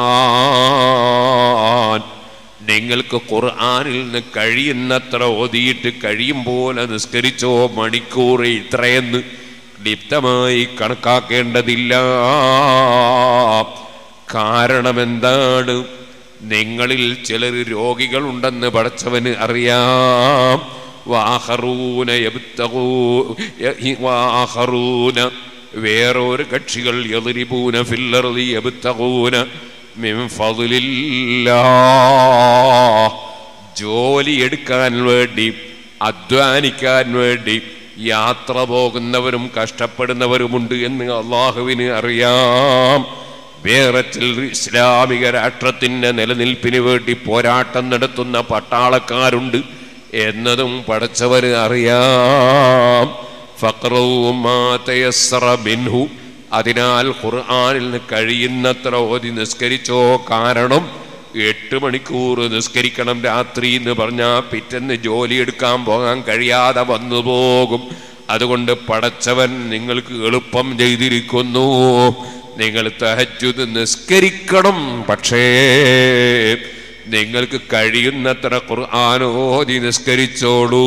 ഖുർആൻ നിങ്ങൾക്ക് ഖുർആനിൽ നിന്ന് കഴിയുന്നത്ര ഓതിയിട്ട് കഴിയും പോലെ നിസ്കരിച്ചോ മണിക്കൂർ ഇത്രയെന്ന് ലിപ്തമായി കണക്കാക്കേണ്ടതില്ല കാരണം എന്താണ് നിങ്ങളിൽ ചിലർ രോഗികളുണ്ടെന്ന് പഠിച്ചവന് അറിയാം വാഹറൂന യബ്തഗൂ വാഹറൂന വേറൊരു കക്ഷികൾ യദ്രിബൂന ഫില്ലർദി യബ്തഗൂന മിൻ ഫദ്ലില്ലാ ജോലി എടുക്കാൻ വേണ്ടി അധ്വാനിക്കാൻ വേണ്ടി യാത്ര പോകുന്നവരും കഷ്ടപ്പെടുന്നവരുമുണ്ട് എന്ന് അള്ളാഹുവിന് അറിയാം വേറെ ചിലർ ഇസ്ലാമിക രാഷ്ട്രത്തിന്റെ നിലനിൽപ്പിന് വേണ്ടി പോരാട്ടം നടത്തുന്ന പട്ടാളക്കാരുണ്ട് എന്നതും പഠിച്ചവര് അറിയാം ഫക്രവും മാ തയസ്സറ മിൻഹു അതിനാൽ ഖുർആനിൽ നിന്ന് കഴിയുന്നത്ര ഓതി നിസ്കരിച്ചോ കാരണം എട്ട് മണിക്കൂർ നിസ്കരിക്കണം രാത്രി എന്ന് പറഞ്ഞാൽ പിറ്റേന്ന് ജോലി എടുക്കാൻ പോകാൻ കഴിയാതെ വന്നു പോകും അതുകൊണ്ട് പടച്ചവൻ നിങ്ങൾക്ക് എളുപ്പം ചെയ്തിരിക്കുന്നു നിങ്ങൾ തഹജുദ് നിസ്കരിക്കണം പക്ഷേ നിങ്ങൾക്ക് കഴിയുന്നത്ര ഖുർആാനോദി നിസ്കരിച്ചോളൂ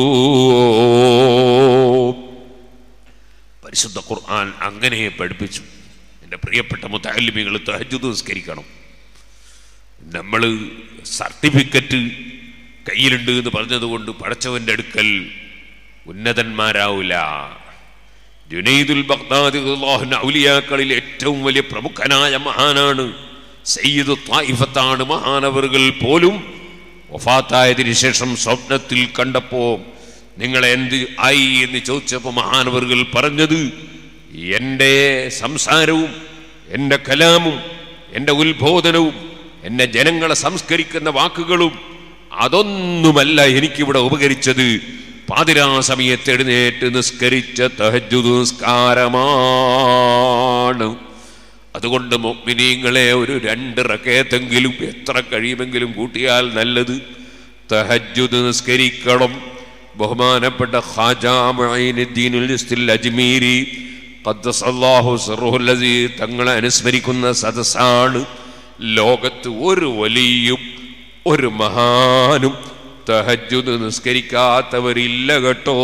പരിശുദ്ധ ഖുർആൻ അങ്ങനെ പഠിപ്പിച്ചു എൻ്റെ പ്രിയപ്പെട്ട മുത്തല്ലിമികൾ തഹജുദ് നിസ്കരിക്കണം നമ്മൾ സർട്ടിഫിക്കറ്റ് കയ്യിലുണ്ട് എന്ന് പറഞ്ഞതുകൊണ്ട് പടച്ചവന്റെ അടുക്കൽ ഉന്നതന്മാരാവില്ല ജുനൈദുൽ ബഗ്ദാദി റളിയല്ലാഹു ഔലിയാക്കളിൽ ഏറ്റവും വലിയ പ്രമുഖനായ മഹാനാണ് സയ്യിദ് തായിഫത്താണ് മഹാനവറുകൾ പോലും വഫാത്തായതിനു ശേഷം സ്വപ്നത്തിൽ കണ്ടപ്പോ നിങ്ങൾ എന്ത് ആയി എന്ന് ചോദിച്ചപ്പോൾ മഹാനവറുകൾ പറഞ്ഞത് എൻ്റെ സംസാരവും എൻ്റെ കലാമും എൻ്റെ ഉത്ബോധനവും എന്നെ ജനങ്ങളെ സംസ്കരിക്കുന്ന വാക്കുകളും അതൊന്നുമല്ല എനിക്കിവിടെ ഉപകരിച്ചത് പാതിരാ സമയത്ത് എഴുന്നേറ്റ് നിസ്കരിച്ച തഹജുദ് നിസ്കാരമാണ് അതുകൊണ്ട് മൊമിനീങ്ങളെ ഒരു രണ്ട് റക്കേത്തെങ്കിലും എത്ര കഴിയുമെങ്കിലും കൂട്ടിയാൽ നല്ലത് തഹജുദ് നിസ്കരിക്കണം ബഹുമാനപ്പെട്ട ഖാജാമുദ്ദീനുൽ അജ്മീരി ഖദ്ദസല്ലാഹു സിർറുൽ അസീസ് തങ്ങളെ അനുസ്മരിക്കുന്ന സദസ്സാണ് ലോകത്ത് ഒരു വലിയും ഒരു മഹാനും തഹജുദ് നിസ്കരിക്കാത്തവരില്ല കേട്ടോ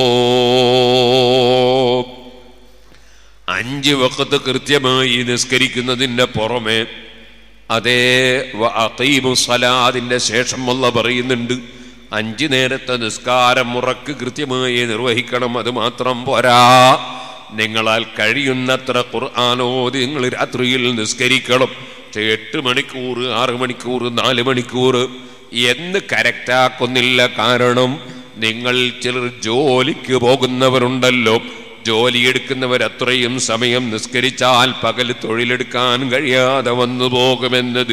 അഞ്ച് വക്കത്ത് കൃത്യമായി നിസ്കരിക്കുന്നതിൻ്റെ പുറമെ അതേ സലാദിൻ്റെ ശേഷം ഉള്ള പറയുന്നുണ്ട് അഞ്ച് നേരത്തെ നിസ്കാരം മുറക്ക് കൃത്യമായി നിർവഹിക്കണം അത് മാത്രം പോരാ നിങ്ങളാൽ കഴിയുന്നത്ര ഖുർആാനോദി നിങ്ങൾ രാത്രിയിൽ നിസ്കരിക്കണം പക്ഷേ എട്ട് മണിക്കൂർ ആറ് മണിക്കൂർ നാല് മണിക്കൂർ എന്ന് കരക്റ്റാക്കുന്നില്ല കാരണം നിങ്ങൾ ചിലർ ജോലിക്ക് പോകുന്നവരുണ്ടല്ലോ ജോലിയെടുക്കുന്നവർ അത്രയും സമയം നിസ്കരിച്ചാൽ പകൽ തൊഴിലെടുക്കാൻ കഴിയാതെ വന്നു പോകുമെന്നത്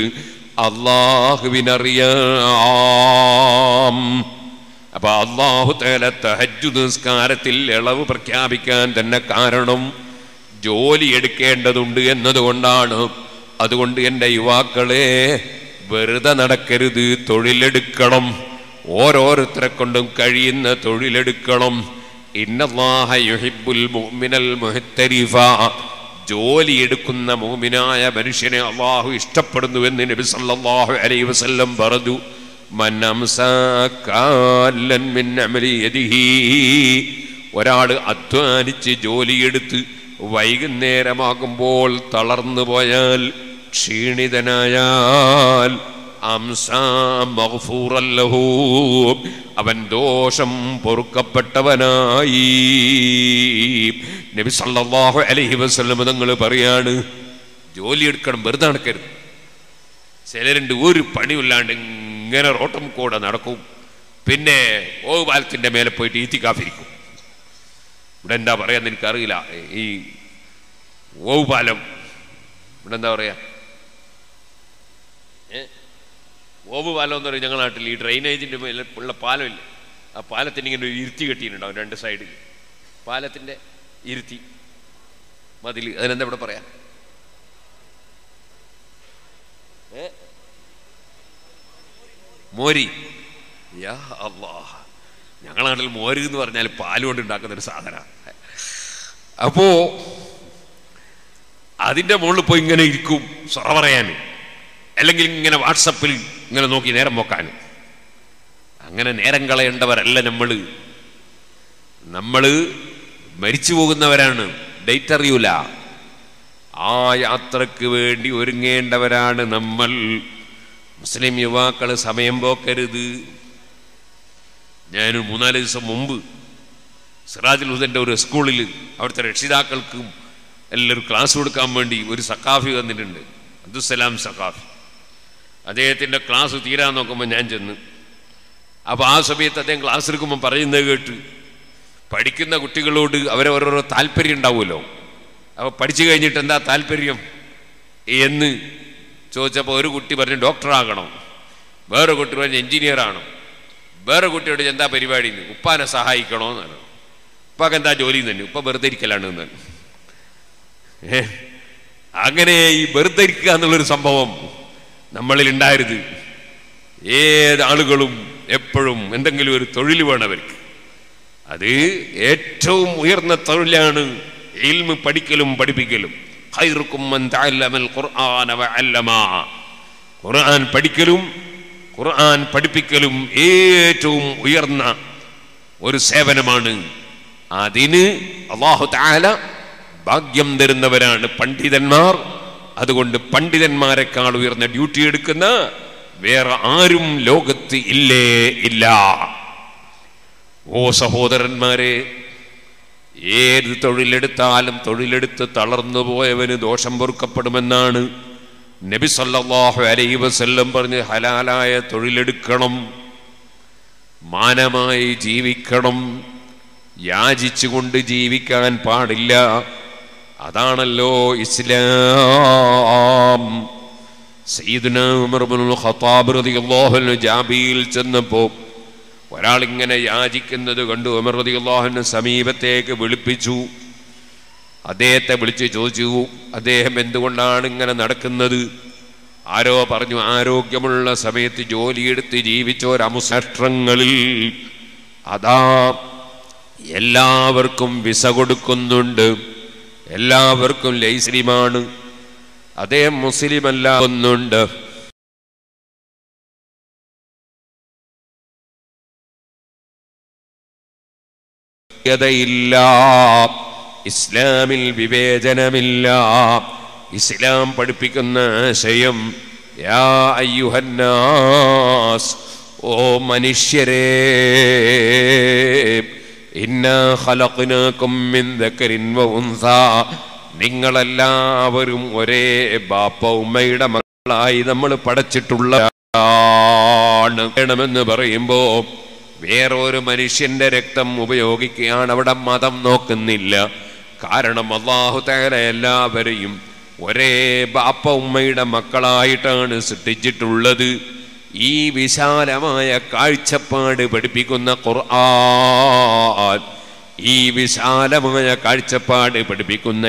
അള്ളാഹുവിനറിയാം അപ്പൊ അള്ളാഹു തേല തഹജു നിസ്കാരത്തിൽ ഇളവ് പ്രഖ്യാപിക്കാൻ തന്നെ കാരണം ജോലി എടുക്കേണ്ടതുണ്ട് എന്നതുകൊണ്ടാണ് അതുകൊണ്ട് എൻ്റെ യുവാക്കളെ വെറുതെ നടക്കരുത് തൊഴിലെടുക്കണം ഓരോരുത്തരെ കൊണ്ടും കഴിയുന്ന തൊഴിലെടുക്കണം ഇന്നല്ലാഹ യുഹിബ്ബുൽ മുഅ്മിനൽ മുഹ്തരിഫ ജോലി എടുക്കുന്ന മുഅ്മിനായ മനുഷ്യനെ അള്ളാഹു ഇഷ്ടപ്പെടുന്നുവെന്ന് നബി സല്ലല്ലാഹു അലൈഹി വസല്ലം പറഞ്ഞു മൻ അംസാ കാല്ലൻ മിൻ അമലി യദിഹി ഒരാൾ അധ്വാനിച്ച് ജോലിയെടുത്ത് വൈകുന്നേരമാകുമ്പോൾ തളർന്നു പോയാൽ ക്ഷീണിതനായാൽ അംസാ മഗ്ഫൂറല്ലഹു അവൻ ദോഷം പൊറുക്കപ്പെട്ടവനായി നബി സല്ലല്ലാഹു അലൈഹി വസല്ലം തങ്ങൾ പറയാണ് ജോലി എടുക്കണം വെറുതെ നടക്കരുത് ചിലരുണ്ട് ഒരു പണിയില്ലാണ്ട് ഇങ്ങനെ റോട്ടം കൂടെ നടക്കും പിന്നെ ഓ പാലത്തിന്റെ മേലെ പോയിട്ട് ഈത്തിക്കാഫിരിക്കും ഇവിടെ എന്താ പറയാന്ന് എനിക്കറിയില്ല ഈ ഓവ് പാലം ഇവിടെ എന്താ പറയാ ഏ? ഓവ് പാലം എന്ന് പറയും ഞങ്ങളുടെ നാട്ടിൽ ഈ ഡ്രെയിനേജിന്റെ മേലെ ഉള്ള പാലമില്ലേ ആ പാലത്തിന് ഇങ്ങനെ ഒരു ഇരുത്തി കെട്ടിയിട്ടുണ്ടാവും രണ്ട് സൈഡിൽ പാലത്തിന്റെ ഇരുത്തി മതിൽ അതിനെന്താ ഇവിടെ പറയാ ഏ? മോരി യാ അള്ളാ ഞങ്ങളുടെ നാട്ടിൽ മോര് എന്ന് പറഞ്ഞാൽ പാല് കൊണ്ട് ഉണ്ടാക്കുന്ന ഒരു സാധന അപ്പോ അതിന്റെ മുകളിൽ പോയി ഇങ്ങനെ ഇരിക്കും സൊറ പറയാൻ അല്ലെങ്കിൽ ഇങ്ങനെ വാട്സപ്പിൽ ഇങ്ങനെ നോക്കി നേരം നോക്കാൻ അങ്ങനെ നേരം കളയേണ്ടവരല്ല നമ്മള് നമ്മള് മരിച്ചു പോകുന്നവരാണ് ഡേറ്റ് അറിയൂല ആ യാത്രക്ക് വേണ്ടി ഒരുങ്ങേണ്ടവരാണ് നമ്മൾ മുസ്ലിം യുവാക്കൾ സമയം പോക്കരുത് ഞാൻ മൂന്നാല് ദിവസം മുമ്പ് സിറാജുൽ ഹുദന്റെ ഒരു സ്കൂളിൽ അവിടുത്തെ രക്ഷിതാക്കൾക്കും എല്ലാവരും ക്ലാസ് കൊടുക്കാൻ വേണ്ടി ഒരു സക്കാഫി വന്നിട്ടുണ്ട് അബ്ദുസലാം സക്കാഫി അദ്ദേഹത്തിൻ്റെ ക്ലാസ് തീരാൻ നോക്കുമ്പോൾ ഞാൻ ചെന്ന് അപ്പോൾ ആ സമയത്ത് അദ്ദേഹം ക്ലാസ് എടുക്കുമ്പോൾ പറയുന്നത് കേട്ട് പഠിക്കുന്ന കുട്ടികളോട് അവരെ ഓരോരോ താല്പര്യം ഉണ്ടാവുമല്ലോ അപ്പോൾ പഠിച്ചു കഴിഞ്ഞിട്ട് എന്താ താല്പര്യം എന്ന് ചോദിച്ചപ്പോൾ ഒരു കുട്ടി പറഞ്ഞു ഡോക്ടറാകണം വേറെ കുട്ടി പറഞ്ഞു എഞ്ചിനീയർ ആണ് വേറെ കുട്ടിയോട് എന്താ പരിപാടി എന്ന് ഉപ്പാനെ സഹായിക്കണോ എന്നാണ് ഉപ്പാക്ക് എന്താ ജോലി തന്നെ ഉപ്പ വെറുതെ ഇരിക്കലാണ് എന്ന് ഏ? അങ്ങനെ ഈ വെറുതെ ഇരിക്കുക എന്നുള്ളൊരു സംഭവം നമ്മളിൽ ഉണ്ടായിരുത് ഏത് ആളുകളും എപ്പോഴും എന്തെങ്കിലും ഒരു തൊഴിൽ വേണവർക്ക് അത് ഏറ്റവും ഉയർന്ന തൊഴിലാണ് ഇൽമ് പഠിക്കലും പഠിപ്പിക്കലും ഖൈറുക്കും മൻ തഅല്ലമൽ ഖുർആന വഅല്ലമാ ഖുർആൻ പഠിക്കലും ഖുർആൻ പഠിപ്പിക്കലും ഏറ്റവും ഉയർന്ന ഒരു സേവനമാണ് അതിന് അള്ളാഹു താല ഭാഗ്യം തരുന്നവരാണ് പണ്ഡിതന്മാർ അതുകൊണ്ട് പണ്ഡിതന്മാരെക്കാൾ ഉയർന്ന ഡ്യൂട്ടി എടുക്കുന്ന വേറെ ആരും ലോകത്ത് ഇല്ലേ ഇല്ല ഓ സഹോദരന്മാരെ ഏത് തൊഴിലെടുത്താലും തൊഴിലെടുത്ത് തളർന്നു പോയവന് ദോഷം പൊറുക്കപ്പെടുമെന്നാണ് നബി സല്ലല്ലാഹു അലൈഹി വസല്ലം പറഞ്ഞ് ഹലാലായ തൊഴിലെടുക്കണം മാനമായി ജീവിക്കണം യാചിച്ചുകൊണ്ട് ജീവിക്കാൻ പാടില്ല അതാണല്ലോ ഇസ്ലാം സയ്യിദുന ഉമർ ഇബ്നുൽ ഖത്താബ് റളിയല്ലാഹു അൻഹു ജാബിയിൽ ചെന്നപ്പോൾ ഒരാൾ ഇങ്ങനെ യാചിക്കുന്നത് കണ്ടു ഉമർ റളിയല്ലാഹു സമീപത്തേക്ക് വിളിപ്പിച്ചു അദ്ദേഹത്തെ വിളിച്ച് ചോദിച്ചു അദ്ദേഹം എന്തുകൊണ്ടാണ് ഇങ്ങനെ നടക്കുന്നത് ആരോ പറഞ്ഞു ആരോഗ്യമുള്ള സമയത്ത് ജോലിയെടുത്ത് ജീവിച്ച ഒരമുസഷ്ട്രങ്ങളിൽ അതാ എല്ലാവർക്കും വിസ കൊടുക്കുന്നുണ്ട് എല്ലാവർക്കും ലൈസ്ലിമാണ് അദ്ദേഹം മുസ്ലിമല്ല ഒന്നുണ്ട് യതയില്ല ഇസ്ലാമിൽ വിവേചനമില്ല ഇസ്ലാം പഠിപ്പിക്കുന്ന ആശയം യാ അയ്യുഹന്നാസ് ഓ മനുഷ്യരേ ഇന്നാ ഖലഖ്നാകും മിൻ ദക്കരിൻ വ ഉൻസാ നിങ്ങളെല്ലാവരും ഒരേ ബാപ്പ ഉമ്മയുടെ മക്കളായി നമ്മൾ പടച്ചിട്ടുള്ളതാണ് വേണമെന്ന് പറയുമ്പോ വേറൊരു മനുഷ്യന്റെ രക്തം ഉപയോഗിക്കുകയാണ് അവിടെ മതം നോക്കുന്നില്ല കാരണം അള്ളാഹു തേല എല്ലാവരെയും ഒരേ ബാപ്പ ഉമ്മയുടെ മക്കളായിട്ടാണ് സൃഷ്ടിച്ചിട്ടുള്ളത് ഈ വിശാലമായ കാഴ്ചപ്പാട് പഠിപ്പിക്കുന്ന ഖുർആൻ ഈ വിശാലമായ കാഴ്ചപ്പാട് പഠിപ്പിക്കുന്ന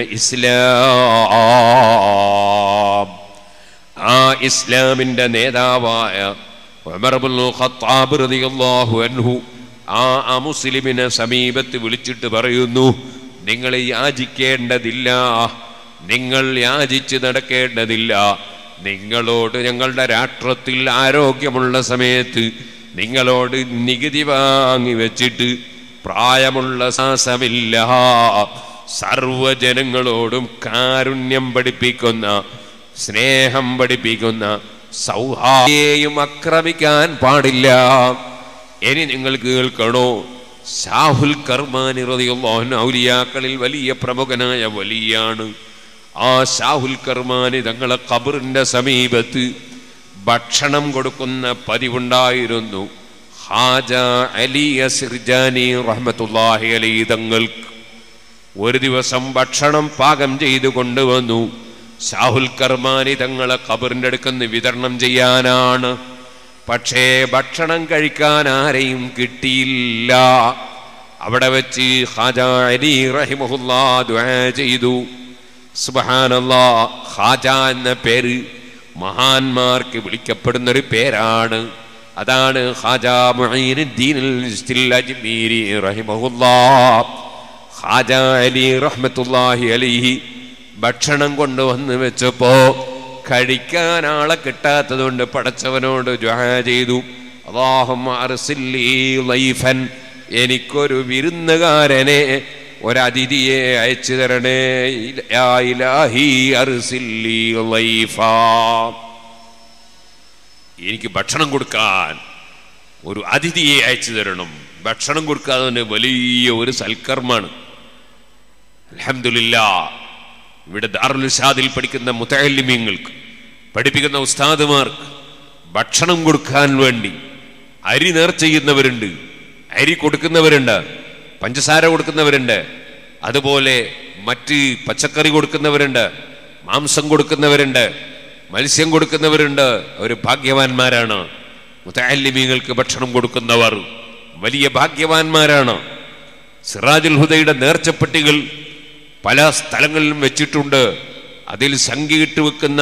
ഇസ്ലാം ആ ഇസ്ലാമിന്റെ നേതാവായ ഉമർ ഇബ്നുൽ ഖത്താബ് റളിയല്ലാഹു അൻഹു ആ അമുസ്ലിമിനെ സമീപത്ത് വിളിച്ചിട്ട് പറയുന്നു നിങ്ങൾ യാചിക്കേണ്ടതില്ല നിങ്ങൾ യാചിച്ച് നടക്കേണ്ടതില്ല നിങ്ങളോട് ഞങ്ങളുടെ രാഷ്ട്രത്തിൽ ആരോഗ്യമുള്ള സമയത്ത് നിങ്ങളോട് നികുതി വാങ്ങി വെച്ചിട്ട് പ്രായമുള്ള സാസമില്ല സർവജനങ്ങളോടും കാരുണ്യം പഠിപ്പിക്കുന്ന സ്നേഹം പഠിപ്പിക്കുന്ന സൗഹാർദ്ദയും ആക്രമിക്കാൻ പാടില്ല ഇനി നിങ്ങൾ കേൾക്കണോ ഷാഹുൽ കർമാനി റളിയല്ലാഹു ഔലിയാക്കളിൽ വലിയ പ്രമുഖനായ വലിയാണ് ആ ഷാഹുൽ കർമാനി തങ്ങളെ ഖബറിന്റെ സമീപത്ത് ഭക്ഷണം കൊടുക്കുന്ന പതിവുണ്ടായിരുന്നു ഹാജ അലി സിർജാനി റഹ്മത്തുള്ളാഹി അലൈ തങ്ങൾക്ക് ഒരു ദിവസം ഭക്ഷണം പാകം ചെയ്തു കൊണ്ടുവന്നു ഷാഹുൽ കർമാനി തങ്ങളെ ഖബറിന്റെ അടുക്കുന്ന് വിതരണം ചെയ്യാനാണ് പക്ഷേ ഭക്ഷണം കഴിക്കാൻ ആരെയും കിട്ടിയില്ല അവിടെ വെച്ച് ഹാജ അലി റഹിമഹുല്ലാ ദുആ ചെയ്തു സുബ്ഹാനല്ലാ ഹാജ എന്ന പേര് മഹാന്മാർക്ക് വിളിക്കപ്പെടുന്ന ഒരു പേരാണ് അതാണ് ഹാജ മുഈനുദ്ദീൻ അൽ അജ്മീരി റഹിമഹുല്ലാ ഹാജ അലി റഹ്മത്തുള്ളാഹി അലൈഹി ഭക്ഷണം കൊണ്ടുവന്ന് വെച്ചപ്പോ കഴിക്കാൻ ആളെ കിട്ടാത്തതുകൊണ്ട് പടച്ചവനോട് ദ്വാ ചെയ്തു അല്ലാഹുമ്മ അർസില്ലി ലൈഫൻ എനിക്കൊരു വിരുന്നുകാരനെ ഒരതിഥിയെ അയച്ചു തരണേ യാ ഇലാഹി അർസില്ലി ലൈഫാ എനിക്ക് ഭക്ഷണം കൊടുക്കാൻ ഒരു അതിഥിയെ അയച്ചു തരണം ഭക്ഷണം കൊടുക്കാതെ തന്നെ വലിയ ഒരു സൽക്കർമാണ് അലഹമില്ല ഇവിടെ ദാറുൽഷാദിൽ പഠിക്കുന്ന മുത്തലിമ്യങ്ങൾക്ക് പഠിപ്പിക്കുന്ന ഉസ്താദുമാർക്ക് ഭക്ഷണം കൊടുക്കാൻ വേണ്ടി അരി നേർ ചെയ്യുന്നവരുണ്ട് അരി കൊടുക്കുന്നവരുണ്ട് പഞ്ചസാര കൊടുക്കുന്നവരുണ്ട് അതുപോലെ മറ്റ് പച്ചക്കറി കൊടുക്കുന്നവരുണ്ട് മാംസം കൊടുക്കുന്നവരുണ്ട് മത്സ്യം കൊടുക്കുന്നവരുണ്ട് അവർ ഭാഗ്യവാന്മാരാണ് മുത്തലിമീങ്ങൾക്ക് ഭക്ഷണം കൊടുക്കുന്നവർ വലിയ ഭാഗ്യവാന്മാരാണ് സിറാജുൽ ഹുദയുടെ നേർച്ചപ്പെട്ടികൾ പല സ്ഥലങ്ങളിലും വെച്ചിട്ടുണ്ട് അതിൽ സംഖ്യയിട്ട് വെക്കുന്ന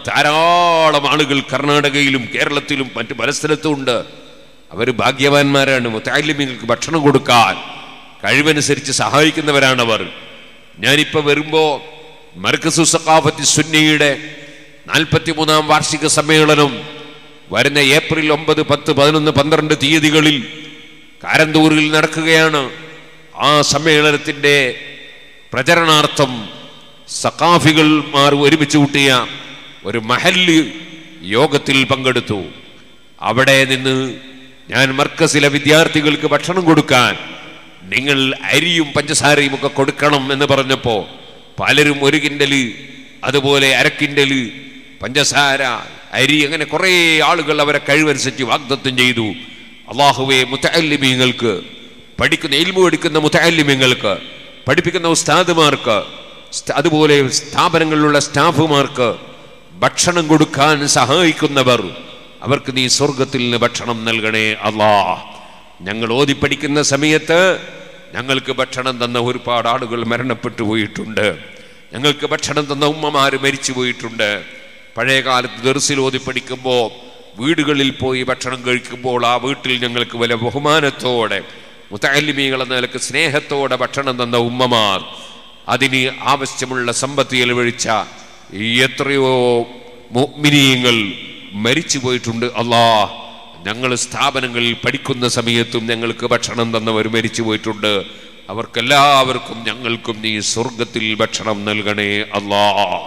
ധാരാളം ആളുകൾ കർണാടകയിലും കേരളത്തിലും മറ്റു പല സ്ഥലത്തും ഉണ്ട് അവർ ഭാഗ്യവാന്മാരാണ് മുത്താലിമ്യങ്ങൾക്ക് ഭക്ഷണം കൊടുക്കാൻ കഴിവനുസരിച്ച് സഹായിക്കുന്നവരാണവർ ഞാനിപ്പോൾ വരുമ്പോൾ മർക്കസു സഖാഫത്തി സുന്നിയുടെ നാൽപ്പത്തി മൂന്നാം വാർഷിക സമ്മേളനം വരുന്ന ഏപ്രിൽ ഒമ്പത് പത്ത് പതിനൊന്ന് പന്ത്രണ്ട് തീയതികളിൽ കാരന്തൂരിൽ നടക്കുകയാണ് ആ സമ്മേളനത്തിൻ്റെ പ്രചരണാർത്ഥം സഖാഫികൾ മാർ ഒരുമിച്ച് കൂട്ടിയ ഒരു മഹല്ല് യോഗത്തിൽ പങ്കെടുത്തു അവിടെ നിന്ന് ഞാൻ മർക്കസിലെ വിദ്യാർത്ഥികൾക്ക് ഭക്ഷണം കൊടുക്കാൻ നിങ്ങൾ അരിയും പഞ്ചസാരയും ഒക്കെ കൊടുക്കണം എന്ന് പറഞ്ഞപ്പോ പലരും ഒരു കിൻഡല് അതുപോലെ അരക്കിൻഡല് പഞ്ചസാര അരി അങ്ങനെ കുറേ ആളുകൾ അവരെ കഴിവനുസരിച്ച് വാഗ്ദത്വം ചെയ്തു അള്ളാഹുവെ മുത്തല്ലിമീങ്ങൾക്ക് പഠിക്കുന്ന എൽമു എടുക്കുന്ന മുത്തല്ലിമീങ്ങൾക്ക് പഠിപ്പിക്കുന്ന ഉസ്താദുമാർക്ക് സ്റ്റ- അതുപോലെ സ്ഥാപനങ്ങളിലുള്ള സ്റ്റാഫുമാർക്ക് ഭക്ഷണം കൊടുക്കാൻ സഹായിക്കുന്നവർ അവർക്ക് നീ സ്വർഗത്തിൽ നിന്ന് ഭക്ഷണം നൽകണേ അല്ലാ ഞങ്ങൾ ഓതി പഠിക്കുന്ന സമയത്ത് ഞങ്ങൾക്ക് ഭക്ഷണം തന്ന ഒരുപാട് ആളുകൾ മരണപ്പെട്ടു പോയിട്ടുണ്ട് ഞങ്ങൾക്ക് ഭക്ഷണം തന്ന ഉമ്മമാര് മരിച്ചു പോയിട്ടുണ്ട് പഴയ കാലത്ത് ദർസിൽ ഓതി പഠിക്കുമ്പോൾ വീടുകളിൽ പോയി ഭക്ഷണം കഴിക്കുമ്പോൾ ആ വീട്ടിൽ ഞങ്ങൾക്ക് വലിയ ബഹുമാനത്തോടെ മുത്തല്ലിമീകൾ എന്ന നിലക്ക് സ്നേഹത്തോടെ ഭക്ഷണം തന്ന ഉമ്മമാർ അതിന് ആവശ്യമുള്ള സമ്പത്ത് ചെലവഴിച്ച എത്രയോ മുഅ്മിനീങ്ങൾ മരിച്ചു പോയിട്ടുണ്ട് അല്ലാ ഞങ്ങൾ സ്ഥാപനങ്ങളിൽ പഠിക്കുന്ന സമയത്തും ഞങ്ങൾക്ക് ഭക്ഷണം തന്നവർ മരിച്ചു പോയിട്ടുണ്ട് അവർക്കെല്ലാവർക്കും ഞങ്ങൾക്കും നീ സ്വർഗത്തിൽ ഭക്ഷണം നൽകണേ അല്ലാ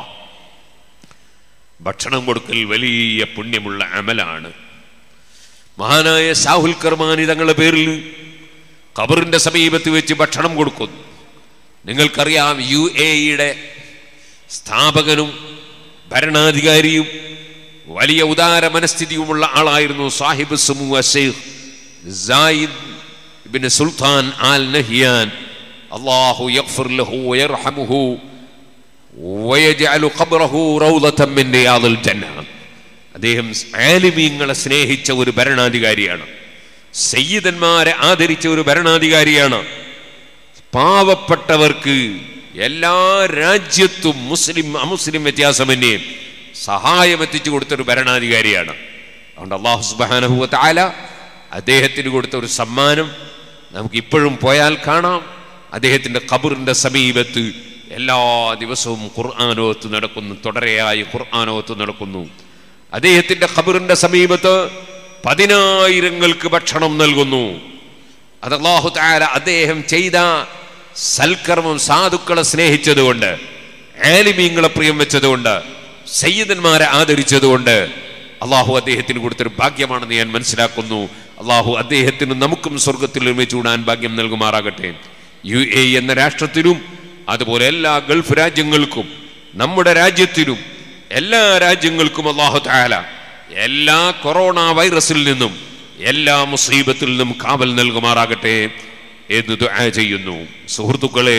ഭക്ഷണം കൊടുക്കൽ വലിയ പുണ്യമുള്ള അമലാണ് മഹാനായ സാഹുൽ കർമാനി തങ്ങളുടെ പേരിൽ ഖബറിന്റെ സമീപത്ത് വെച്ച് ഭക്ഷണം കൊടുക്കുന്നു നിങ്ങൾക്കറിയാം യു എ ഇയുടെ സ്ഥാപകനും ഭരണാധികാരിയും വലിയ ഉദാര മനസ്ഥിതിയുമുള്ള ആളായിരുന്നു സാഹിബ് സമൂ അഷേഖ് സായിദ് ഇബ്നു സുൽത്താൻ ആൽ നഹിയാൻ അല്ലാഹു യഗ്ഫിർ ലഹു വയർഹമുഹു വയജഅലു ഖബ്റഹു റൗളതൻ മിൻ റിയാദിൽ ജന്ന അദ്ദേഹം ആലിമീങ്ങളെ സ്നേഹിച്ച ഒരു ഭരണാധികാരിയാണ് സയ്യിദന്മാരെ ആദരിച്ച ഒരു ഭരണാധികാരിയാണ് പാവപ്പെട്ടവർക്ക് എല്ലാ രാജ്യത്തും മുസ്ലിം അമുസ്ലിം വ്യത്യാസമന്യേ സഹായം എത്തിച്ചു കൊടുത്തൊരു ഭരണാധികാരിയാണ് അതുകൊണ്ട് അള്ളാഹു സുബാനഹുവ താല അദ്ദേഹത്തിന് കൊടുത്ത ഒരു സമ്മാനം നമുക്ക് ഇപ്പോഴും പോയാൽ കാണാം അദ്ദേഹത്തിന്റെ ഖബറിന്റെ സമീപത്ത് എല്ലാ ദിവസവും ഖുർആാനോത്ത് നടക്കുന്നു തുടരെയായി ഖുർആാനോത്ത് നടക്കുന്നു അദ്ദേഹത്തിന്റെ ഖബറിന്റെ സമീപത്ത് പതിനായിരങ്ങൾക്ക് ഭക്ഷണം നൽകുന്നു അത് അള്ളാഹു താര അദ്ദേഹം ചെയ്ത സൽക്കർമ്മം സാധുക്കളെ സ്നേഹിച്ചതുകൊണ്ട് ആലിമീങ്ങളെ പ്രിയം വെച്ചതുകൊണ്ട് സയ്യിദന്മാരെ ആദരിച്ചതുകൊണ്ട് അള്ളാഹു അദ്ദേഹത്തിന് കൊടുത്തൊരു ഭാഗ്യമാണെന്ന് ഞാൻ മനസ്സിലാക്കുന്നു അള്ളാഹു അദ്ദേഹത്തിന് നമുക്കും സ്വർഗത്തിൽ ഒരുമിച്ച് കൂടാൻ ഭാഗ്യം നൽകുമാറാകട്ടെ യു എ എന്ന രാഷ്ട്രത്തിനും അതുപോലെ എല്ലാ ഗൾഫ് രാജ്യങ്ങൾക്കും നമ്മുടെ രാജ്യത്തിനും എല്ലാ രാജ്യങ്ങൾക്കും അള്ളാഹു താല എല്ലാ കൊറോണ വൈറസിൽ നിന്നും എല്ലാ മുസീബത്തിൽ നിന്നും കാവൽ നൽകുമാറാകട്ടെ എന്ന് ദുആ ചെയ്യുന്നു സുഹൃത്തുക്കളെ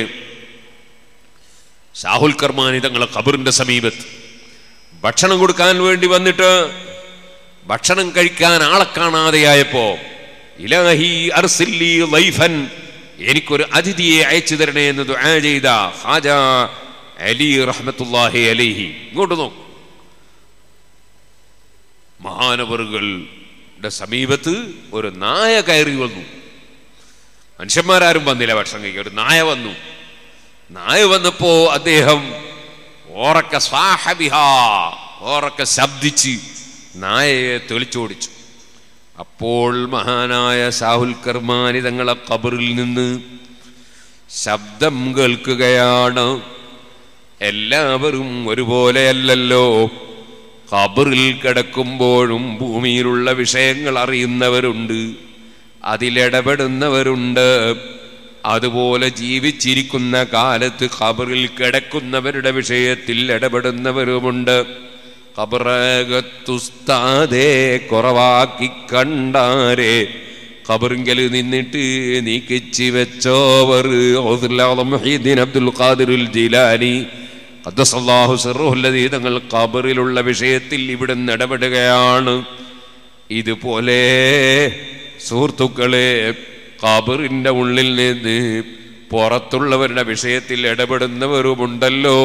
ഷാഹുൽ കർമാനി തങ്ങളെ ഖബറിന്റെ സമീപത്ത് ഭക്ഷണം കൊടുക്കാൻ വേണ്ടി വന്നിട്ട് ഭക്ഷണം കഴിക്കാൻ ആളെ കാണാതെയായപ്പോ ഇലാഹി അർസില്ലി ലൈഫൻ എനിക്കൊരു അതിഥിയെ അയച്ചു തരണേ എന്ന് ദുആ ചെയ്ത ഹാജ അലി റഹ്മത്തുല്ലാഹി അലൈഹി ഇങ്ങോട്ട് നോക്കൂ മഹാനവറുകളുടെ സമീപത്ത് ഒരു നായ കയറി വന്നു മനുഷ്യന്മാരാരും വന്നില്ല ഭക്ഷണം കഴിക്കാൻ ഒരു നായ വന്നു നായ വന്നപ്പോ അദ്ദേഹം ഓറക്ക സ്വാഹബിഹ ഓറക്ക ശബ്ദിച്ച് നായയെ തെളിച്ചോടിച്ചു അപ്പോൾ മഹാനായ സാഹുൽ കർമാനി തങ്ങളെ കബറിൽ നിന്ന് ശബ്ദം കേൾക്കുകയാണ് എല്ലാവരും ഒരുപോലെയല്ലല്ലോ ഖബറിൽ കിടക്കുമ്പോഴും ഭൂമിയിലുള്ള വിഷയങ്ങൾ അറിയുന്നവരുണ്ട് അതിലിടപെടുന്നവരുണ്ട് അതുപോലെ ജീവിച്ചിരിക്കുന്ന കാലത്ത് ഖബറിൽ കിടക്കുന്നവരുടെ വിഷയത്തിൽ ഇടപെടുന്നവരുമുണ്ട് ഖബറകത്തുസ്താദേ കുറവാക്കി കണ്ടാരേ ഖബറിങ്കൽ നിന്നിട്ട് നീക്കിച്ച് വെച്ചോവർ അബ്ദുൽ ഖാദിറുൽ ജിലാനി ഖദ്ദസല്ലാഹു സിറുല്ലദീ തങ്ങൾ ഖബറിലുള്ള വിഷയത്തിൽ ഇവിടെ ഇടപെടുകയാണ് ഇതുപോലെ സുഹൃത്തുക്കളെ ഖബറിന്റെ ഉള്ളിൽ നിന്ന് പുറത്തുള്ളവരുടെ വിഷയത്തിൽ ഇടപെടുന്നവരുമുണ്ടല്ലോ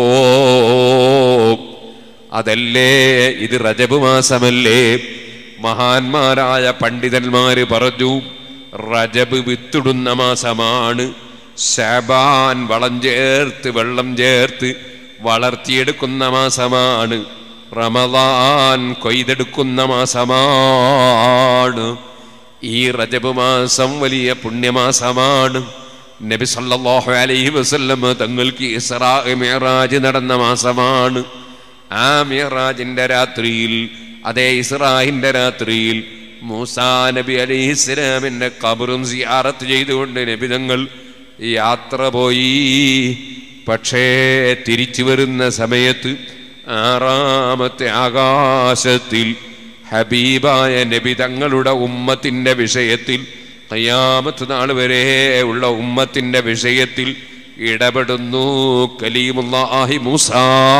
അതല്ലേ ഇത് റജബ് മാസമല്ലേ മഹാന്മാരായ പണ്ഡിതന്മാര് പറഞ്ഞു റജബ് വിത്തിടുന്ന മാസമാണ് ശബാൻ വളം ചേർത്ത് വെള്ളം ചേർത്ത് വളർത്തിയെടുക്കുന്ന മാസമാണ് റമദാൻ കൊയ്തെടുക്കുന്ന മാസമാണ് ഈ റജബ് മാസം വലിയ പുണ്യമാസമാണ് നബി സല്ലല്ലാഹു അലൈഹി വസല്ലം തങ്ങൾക്ക് ഇസ്രാ മിഅ്റാജ് നടന്ന മാസമാണ് ആ മിഅ്റാജിന്റെ രാത്രിയിൽ അതേ ഇസ്രാഹിന്റെ രാത്രിയിൽ മൂസാ നബി അലൈഹി ഇസ്ലാമിന്റെ കബറും സിയാറത്ത് ചെയ്തുകൊണ്ട് നബി തങ്ങൾ യാത്ര പോയി പക്ഷേ തിരിച്ചു വരുന്ന സമയത്ത് ആറാമത്തെ ആകാശത്തിൽ ഹബീബായ നബി തങ്ങളുടെ ഉമ്മത്തിന്റെ വിഷയത്തിൽ കയ്യാമത്ത് നാൾ വരെ ഉള്ള ഉമ്മത്തിന്റെ വിഷയത്തിൽ ഇടപെടുന്നു കലീമുല്ലാഹി മൂസ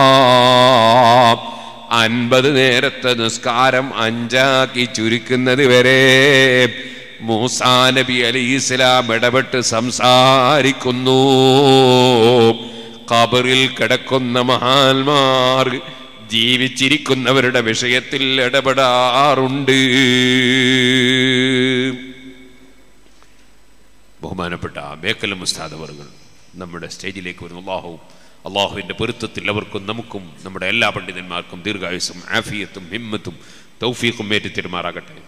അൻപത് നേരത്തെ നിസ്കാരം അഞ്ചാക്കി ചുരുക്കുന്നത് വരെ മൂസാ നബി അലി ഇസ്ലാം ഇടപെട്ട് സംസാരിക്കുന്നു ഖബറിൽ കിടക്കുന്ന മഹാന്മാർ ജീവിച്ചിരിക്കുന്നവരുടെ വിഷയത്തിൽ ഇടപെടാറുണ്ട് ബഹുമാനപ്പെട്ട ബേക്കൽ മുസ്താദ് അവർകൾ നമ്മുടെ സ്റ്റേജിലേക്ക് വരുന്ന അള്ളാഹു അള്ളാഹുവിൻ്റെ പൊരുത്തത്തിൽ അവർക്കും നമുക്കും നമ്മുടെ എല്ലാ പണ്ഡിതന്മാർക്കും ദീർഘായുസും ആഫിയത്തും ഹിമ്മത്തും തൗഫീഖും ഏറ്റിത്തിരുമാറാകട്ടെ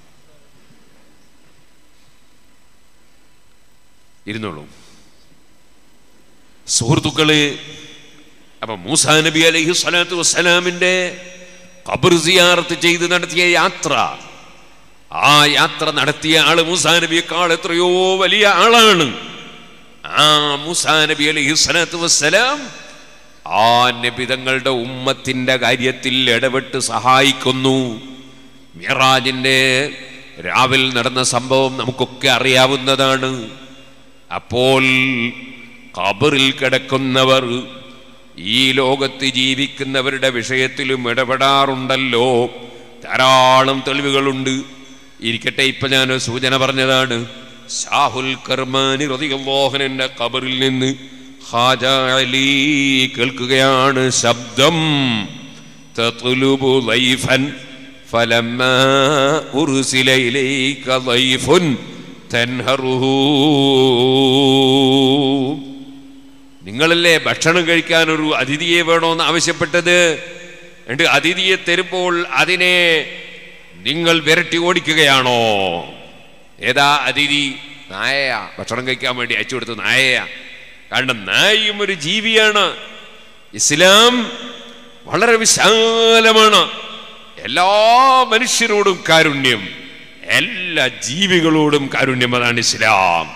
ഇരുന്നോളൂ സുഹൃത്തുക്കള് അപ്പൊ മൂസാ നബി അലൈഹി സ്വലാത്തു വസ്സലാമിന്റെ ഖബർ സിയാറത്ത് ചെയ്ത് നടത്തിയ യാത്ര ആ യാത്ര നടത്തിയ ആള് മൂസാ നബിയേക്കാൾ എത്രയോ വലിയ ആളാണ് ആ മൂസാ നബി അലൈഹി സ്വലാത്തു വസ്സലാം ആ നബിതങ്ങളുടെ ഉമ്മത്തിന്റെ കാര്യത്തിൽ ഇടപെട്ട് സഹായിക്കുന്നു മിറാജിന്റെ രാവിൽ നടന്ന സംഭവം നമുക്കൊക്കെ അറിയാവുന്നതാണ് അപ്പോൾ ഖബറിൽ കിടക്കുന്നവർ ഈ ലോകത്ത് ജീവിക്കുന്നവരുടെ വിഷയത്തിലും ഇടപെടാറുണ്ടല്ലോ ധാരാളം തെളിവുകളുണ്ട് ഇരിക്കട്ടെ ഇപ്പൊ ഞാൻ ഒരു സൂചന പറഞ്ഞതാണ് ഷാഹുൽ കർമാനി റതിയല്ലോഹനന്റെ ഖബറിൽ നിന്ന് ഹാജ അലി കേൾക്കുകയാണ് ശബ്ദം തത്ലുബു ലൈഫൻ فلما أرسل إليك ضيف تنهره നിങ്ങളല്ലേ ഭക്ഷണം കഴിക്കാൻ ഒരു അതിഥിയെ വേണോന്ന് ആവശ്യപ്പെട്ടത് എന്നിട്ട് അതിഥിയെ തരുമ്പോൾ അതിനെ നിങ്ങൾ വിരട്ടി ഓടിക്കുകയാണോ ഏതാ അതിഥി നായയാ ഭക്ഷണം കഴിക്കാൻ വേണ്ടി അയച്ചു കൊടുത്ത നായയാ കാരണം നായയും ഒരു ജീവിയാണ് ഇസ്ലാം വളരെ വിശാലമാണ് എല്ലാ മനുഷ്യരോടും കാരുണ്യം എല്ലാ ജീവികളോടും കാരുണ്യം അതാണ് ഇസ്ലാം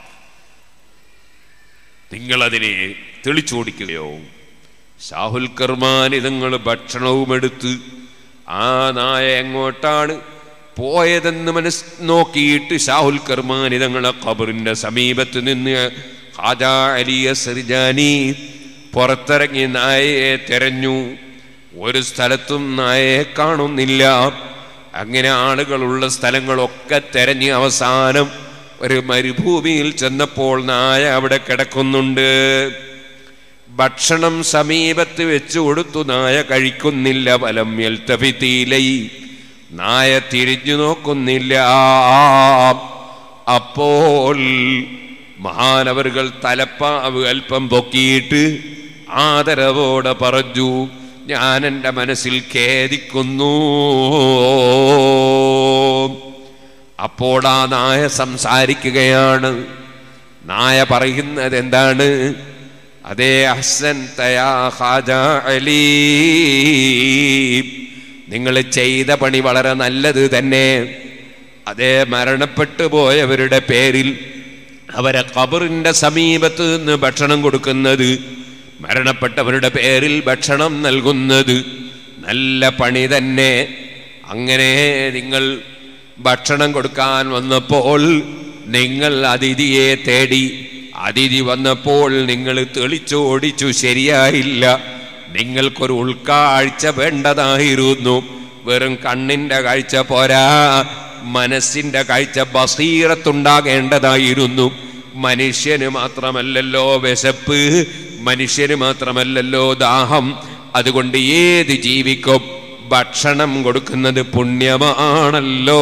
നിങ്ങളതിനെ തെളിച്ചോടിക്കുകയോ ഷാഹുൽ കർമാനി നിങ്ങൾ ഭക്ഷണവും എടുത്ത് ആ നായ എങ്ങോട്ടാണ് പോയതെന്ന് മനസ് നോക്കിയിട്ട് ഷാഹുൽ കർമാനി തങ്ങളെ ഖബറിന്റെ സമീപത്ത് നിന്ന് ഹാജാ അലിയ സിർജാനി പുറത്തിറങ്ങി നായയെ തെരഞ്ഞു ഒരു സ്ഥലത്തും നായയെ കാണുന്നില്ല അങ്ങനെ ആളുകളുള്ള സ്ഥലങ്ങളൊക്കെ തെരഞ്ഞ് അവസാനം ഒരു മരുഭൂമിയിൽ ചെന്നപ്പോൾ നായ അവിടെ കിടക്കുന്നുണ്ട് ഭക്ഷണം സമീപത്ത് വെച്ചു കൊടുത്തു നായ കഴിക്കുന്നില്ല വലം എൽത്തഫിത്തീലൈ നായ തിരിഞ്ഞു നോക്കുന്നില്ല അപ്പോൾ മഹാനവറുകൾ തലപ്പാവ് അല്പം പൊക്കിയിട്ട് ആദരവോടെ പറഞ്ഞു ഞാൻ എൻ്റെ മനസ്സിൽ ഖേദിക്കുന്നു അപ്പോൾ ആ നായ സംസാരിക്കുകയാണ് നായ പറയുന്നത് എന്താണ് അതേ ഹസൻ തയാ ഹാജ അലി നിങ്ങൾ ചെയ്ത പണി വളരെ നല്ലത് തന്നെ അതേ മരണപ്പെട്ടു പോയവരുടെ പേരിൽ അവരെ ഖബറിന്റെ സമീപത്ത് നിന്ന് ഭക്ഷണം കൊടുക്കുന്നത് മരണപ്പെട്ടവരുടെ പേരിൽ ഭക്ഷണം നൽകുന്നത് നല്ല പണി തന്നെ അങ്ങനെ നിങ്ങൾ ഭക്ഷണം കൊടുക്കാൻ വന്നപ്പോൾ നിങ്ങൾ അതിഥിയെ തേടി അതിഥി വന്നപ്പോൾ നിങ്ങൾ തെളിച്ചോടിച്ചു ശരിയായില്ല നിങ്ങൾക്കൊരു ഉൾക്കാഴ്ച വേണ്ടതായിരുന്നു വെറും കണ്ണിന്റെ കാഴ്ച പോരാ മനസ്സിന്റെ കാഴ്ച ബസീറത്തുണ്ടാകേണ്ടതായിരുന്നു മനുഷ്യന് മാത്രമല്ലല്ലോ വിശപ്പ് മനുഷ്യന് മാത്രമല്ലല്ലോ ദാഹം അതുകൊണ്ട് ഏത് ജീവിക്കും ഭക്ഷണം കൊടുക്കുന്നത് പുണ്യമാണല്ലോ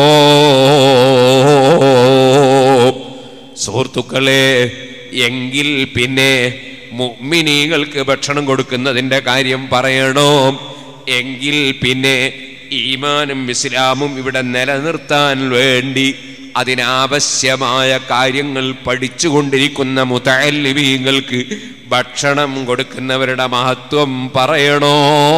സുഹൃത്തുക്കളെ എങ്കിൽ പിന്നെ മുഅ്മിനീങ്ങൾക്ക് ഭക്ഷണം കൊടുക്കുന്നതിൻ്റെ കാര്യം പറയണോ എങ്കിൽ പിന്നെ ഈമാനും ഇസ്ലാമും ഇവിടെ നിലനിർത്താൻ വേണ്ടി അതിനാവശ്യമായ കാര്യങ്ങൾ പഠിച്ചുകൊണ്ടിരിക്കുന്ന മുതല്ലിമീങ്ങൾക്ക് ഭക്ഷണം കൊടുക്കുന്നവരുടെ മഹത്വം പറയണോ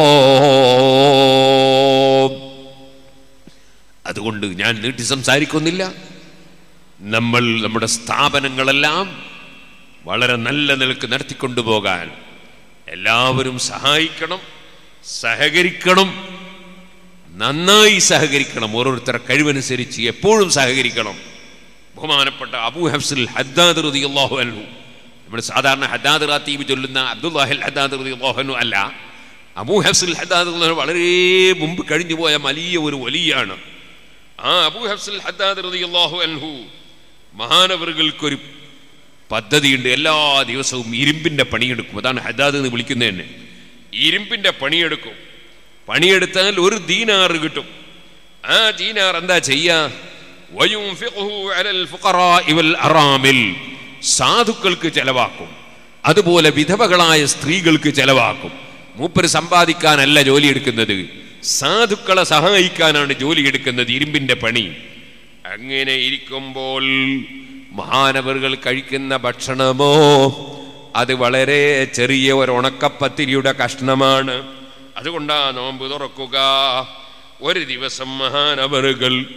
അതുകൊണ്ട് ഞാൻ നീട്ടി സംസാരിക്കുന്നില്ല നമ്മൾ നമ്മുടെ സ്ഥാപനങ്ങളെല്ലാം വളരെ നല്ല നിലക്ക് നടത്തിക്കൊണ്ടുപോകാൻ എല്ലാവരും സഹായിക്കണം സഹകരിക്കണം നന്നായി സഹകരിക്കണം ഓരോരുത്തരുടെ കഴിവനുസരിച്ച് എപ്പോഴും സഹകരിക്കണം ബഹുമാനപ്പെട്ട അബൂ ഹഫ്സുൽ ഹദ്ദാദ് റളിയല്ലാഹു അൻഹു നമ്മൾ സാധാരണ ഹദ്ദാദ് റാത്തീബ് ചൊല്ലുന്ന അബ്ദുല്ലാഹിൽ ഹദ്ദാദ് റളിയല്ലാഹു അൻഹു അല്ല അബൂ ഹഫ്സുൽ ഹദ്ദാദ് റളിയല്ലാഹു അൻഹു വളരെ മുമ്പ് കഴിഞ്ഞു പോയ വലിയ ഒരു വലിയാണ് ആ അബൂ ഹഫ്സുൽ ഹദ്ദാദ് റളിയല്ലാഹു അൻഹു മഹാനവറുകൾക്കൊരു പദ്ധതിയുണ്ട് എല്ലാ ദിവസവും ഇരുമ്പിന്റെ പണിയെടുക്കും അതാണ് ഹദ്ദാദ് എന്ന് വിളിക്കുന്നത് തന്നെ ഇരുമ്പിന്റെ പണിയെടുക്കും പണിയെടുത്താൽ ഒരു ദീനാറ് കിട്ടും ആ ദീനാർ എന്താ ചെയ്യാ വയുംഫിഖുഹു അലൽ ഫുഖറാഇ വൽ അറാമിൽ സാധുക്കൾക്ക് ചെലവാക്കും അതുപോലെ വിധവകളായ സ്ത്രീകൾക്ക് ചെലവാക്കും മൂപ്പര് സമ്പാദിക്കാനല്ല ജോലി എടുക്കുന്നത് സാധുക്കളെ സഹായിക്കാനാണ് ജോലി എടുക്കുന്നത് ഇരുമ്പിന്റെ പണി അങ്ങനെ ഇരിക്കുമ്പോൾ മഹാനവറുകൾ കഴിക്കുന്ന ഭക്ഷണമോ അത് വളരെ ചെറിയ ഒരു ഉണക്കപ്പത്തിരിയുടെ കഷ്ണമാണ് അതുകൊണ്ടാ നോമ്പ് തുറക്കുക ഒരു ദിവസം മഹാനവറുകൾ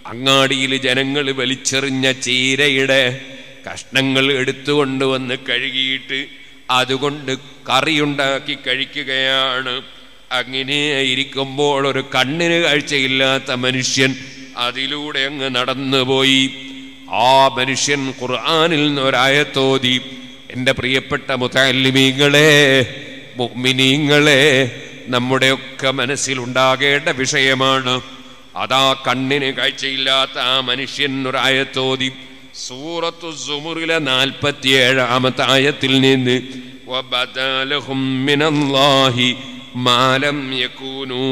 അങ്ങാടിയിൽ ജനങ്ങൾ വലിച്ചെറിഞ്ഞ ചീരയുടെ കഷ്ണങ്ങൾ എടുത്തുകൊണ്ടുവന്ന് കഴുകിയിട്ട് അതുകൊണ്ട് കറിയുണ്ടാക്കി കഴിക്കുകയാണ് അങ്ങനെ ഇരിക്കുമ്പോൾ ഒരു കണ്ണിന് കാഴ്ചയില്ലാത്ത മനുഷ്യൻ അതിലൂടെ അങ്ങ് നടന്നുപോയി ആ മനുഷ്യൻ ഖുർആനിൽ നിന്ന് ഒരായത്തോതി എൻ്റെ പ്രിയപ്പെട്ട മുത്തല്ലിമീങ്ങളെ മുഅ്മിനീങ്ങളെ നമ്മുടെയൊക്കെ മനസ്സിലുണ്ടാകേണ്ട വിഷയമാണ് അതാ കണ്ണിന് കാഴ്ചയില്ലാത്ത ആ മനുഷ്യൻ ഒരായത്തോതി സൂറത്തു സുമുറിലെ നാൽപ്പത്തിയേഴാമത്തെ ആയത്തിൽ നിന്ന് وَبَدَلَهُم مِّنَ اللَّهِ مَا لَمْ يَكُونُوا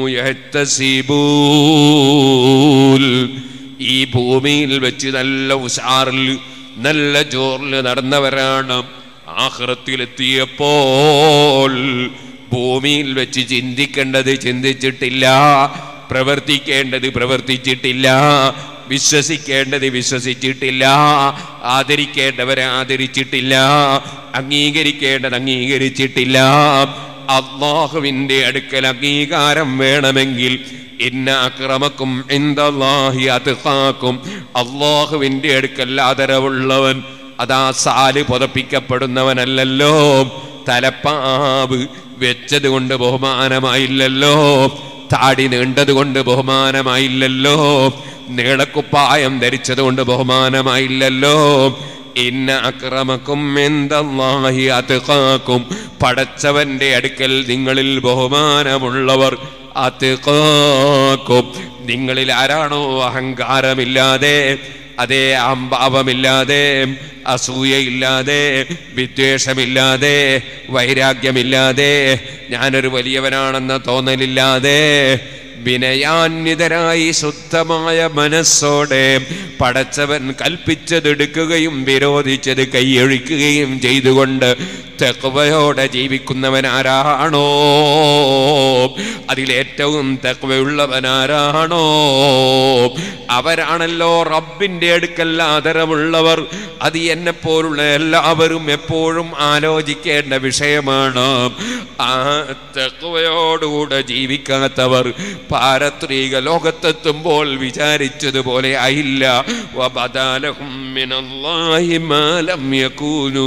يَحْتَسِبُونَ ഈ ഭൂമിയിൽ വെച്ച് നല്ല ഉഷാറിൽ നല്ല ജോറിൽ നടന്നവരാണ് ആഹ്റത്തിലെത്തിയപ്പോൾ ഭൂമിയിൽ വെച്ച് ചിന്തിക്കേണ്ടത് ചിന്തിച്ചിട്ടില്ല പ്രവർത്തിക്കേണ്ടത് പ്രവർത്തിച്ചിട്ടില്ല വിശ്വസിക്കേണ്ടത് വിശ്വസിച്ചിട്ടില്ല ആദരിക്കേണ്ടവരെ ആദരിച്ചിട്ടില്ല അംഗീകരിക്കേണ്ടത് അംഗീകരിച്ചിട്ടില്ല അള്ളാഹുവിൻ്റെ അടുക്കൽ അംഗീകാരം വേണമെങ്കിൽ ഇന്ന അക്രമക്കും എന്തല്ലാഹി അതുക്കാക്കും അള്ളാഹുവിൻ്റെ അടുക്കൽ ആദരവുള്ളവൻ അതാ സാല് പുതപ്പിക്കപ്പെടുന്നവനല്ലല്ലോ തലപ്പാവ് വെച്ചത് കൊണ്ട് ബഹുമാനമായില്ലല്ലോ താടി നീണ്ടത് കൊണ്ട് ബഹുമാനമായില്ലല്ലോ നീളക്കുപ്പായം ധരിച്ചത് കൊണ്ട് ബഹുമാനമായില്ലല്ലോ ഇന്ന അക്രമക്കും എന്തല്ലാഹി അതുക്കാക്കും പടച്ചവന്റെ അടുക്കൽ നിങ്ങളിൽ ബഹുമാനമുള്ളവർ അതുക്കാക്കും നിങ്ങളിൽ ആരാണോ അഹങ്കാരമില്ലാതെ അതേ അംഭാവമില്ലാതെ അസൂയയില്ലാതെ വിദ്വേഷമില്ലാതെ വൈരാഗ്യമില്ലാതെ ഞാനൊരു വലിയവനാണെന്ന തോന്നലില്ലാതെ വിനയാന്വിതരായി ശുദ്ധമായ മനസ്സോടെ പടച്ചവൻ കൽപ്പിച്ചതെടുക്കുകയും വിരോധിച്ചത് കൈയൊഴിക്കുകയും ചെയ്തുകൊണ്ട് തെക്കുവയോടെ ജീവിക്കുന്നവൻ ആരാണോ അതിലേറ്റവും തെക്കുവയുള്ളവൻ ആരാണോ അവരാണല്ലോ റബ്ബിന്റെ അടുക്കൽ ആദരവുള്ളവർ അത് എന്നെ പോലുള്ള എല്ലാവരും എപ്പോഴും ആലോചിക്കേണ്ട വിഷയമാണ് ആ തെക്കുവയോടുകൂടെ ജീവിക്കാത്തവർ പാരത്രിക ലോകത്തെത്തുമ്പോൾ വിചാരിച്ചതുപോലെ ആയില്ല വബദാലഹും മിനല്ലാഹി മാ ലം യകൂനു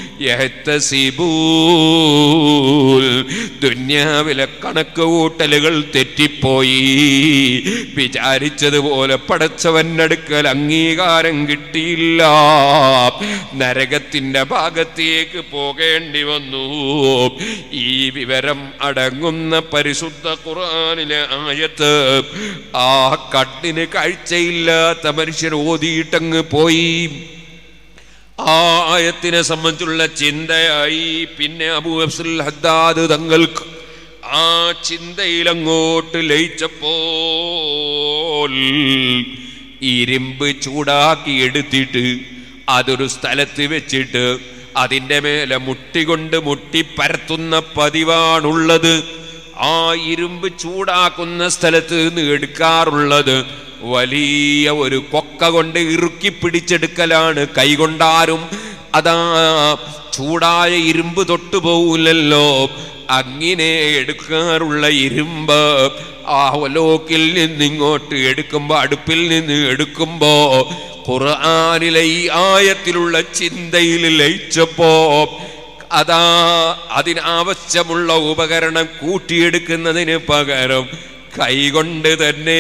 യഹ്തസിബൂൻ ദുന്യാവിലെ കണക്ക് കൂട്ടലുകൾ തെറ്റിപ്പോയി വിചാരിച്ചതുപോലെ പടച്ചവന്റെ അടുക്കൽ അംഗീകാരം കിട്ടിയില്ല നരകത്തിന്റെ ഭാഗത്തേക്ക് പോകേണ്ടി വന്നു ഈ വിവരം അടങ്ങുന്ന പരിശുദ്ധ ഖുർആനിലെ ആയത്ത് ആ കണ്ണിന് കാഴ്ചയില്ലാത്ത മനുഷ്യൻ ഓതിയിട്ടങ്ങ് പോയി ആ ആയത്തിനെ സംബന്ധിച്ചുള്ള ചിന്തയായി പിന്നെ അബൂ അബ്സുൽ ഹദ്ദാദ് തങ്ങൾക്ക് ആ ചിന്തയിൽ അങ്ങോട്ട് ലയിച്ചപ്പോൾ ഇരുമ്പ് ചൂടാക്കി എടുത്തിട്ട് അതൊരു സ്ഥലത്ത് വെച്ചിട്ട് അതിൻ്റെ മേലെ മുട്ടികൊണ്ട് മുട്ടി പരത്തുന്ന പതിവാണുള്ളത് ആ ഇരുമ്പ് ചൂടാക്കുന്ന സ്ഥലത്ത് നിന്ന് എടുക്കാറുള്ളത് വലിയ ഒരു കൊക്ക കൊണ്ട് ഇറുക്കി പിടിച്ചെടുക്കലാണ് കൈകൊണ്ടാരും അതാ ചൂടായ ഇരുമ്പ് തൊട്ടു പോകില്ലല്ലോ അങ്ങനെ എടുക്കാറുള്ള ഇരുമ്പ് ആ ഒലോക്കിൽ നിന്ന് ഇങ്ങോട്ട് എടുക്കുമ്പോ അടുപ്പിൽ നിന്ന് എടുക്കുമ്പോ ഖുർആനിലെ ഈ ആയത്തിലുള്ള ചിന്തയിൽ ലയിച്ചപ്പോ അതാ അതിനാവശ്യമുള്ള ഉപകരണം കൂട്ടിയെടുക്കുന്നതിന് പകരം കൈകൊണ്ട് തന്നെ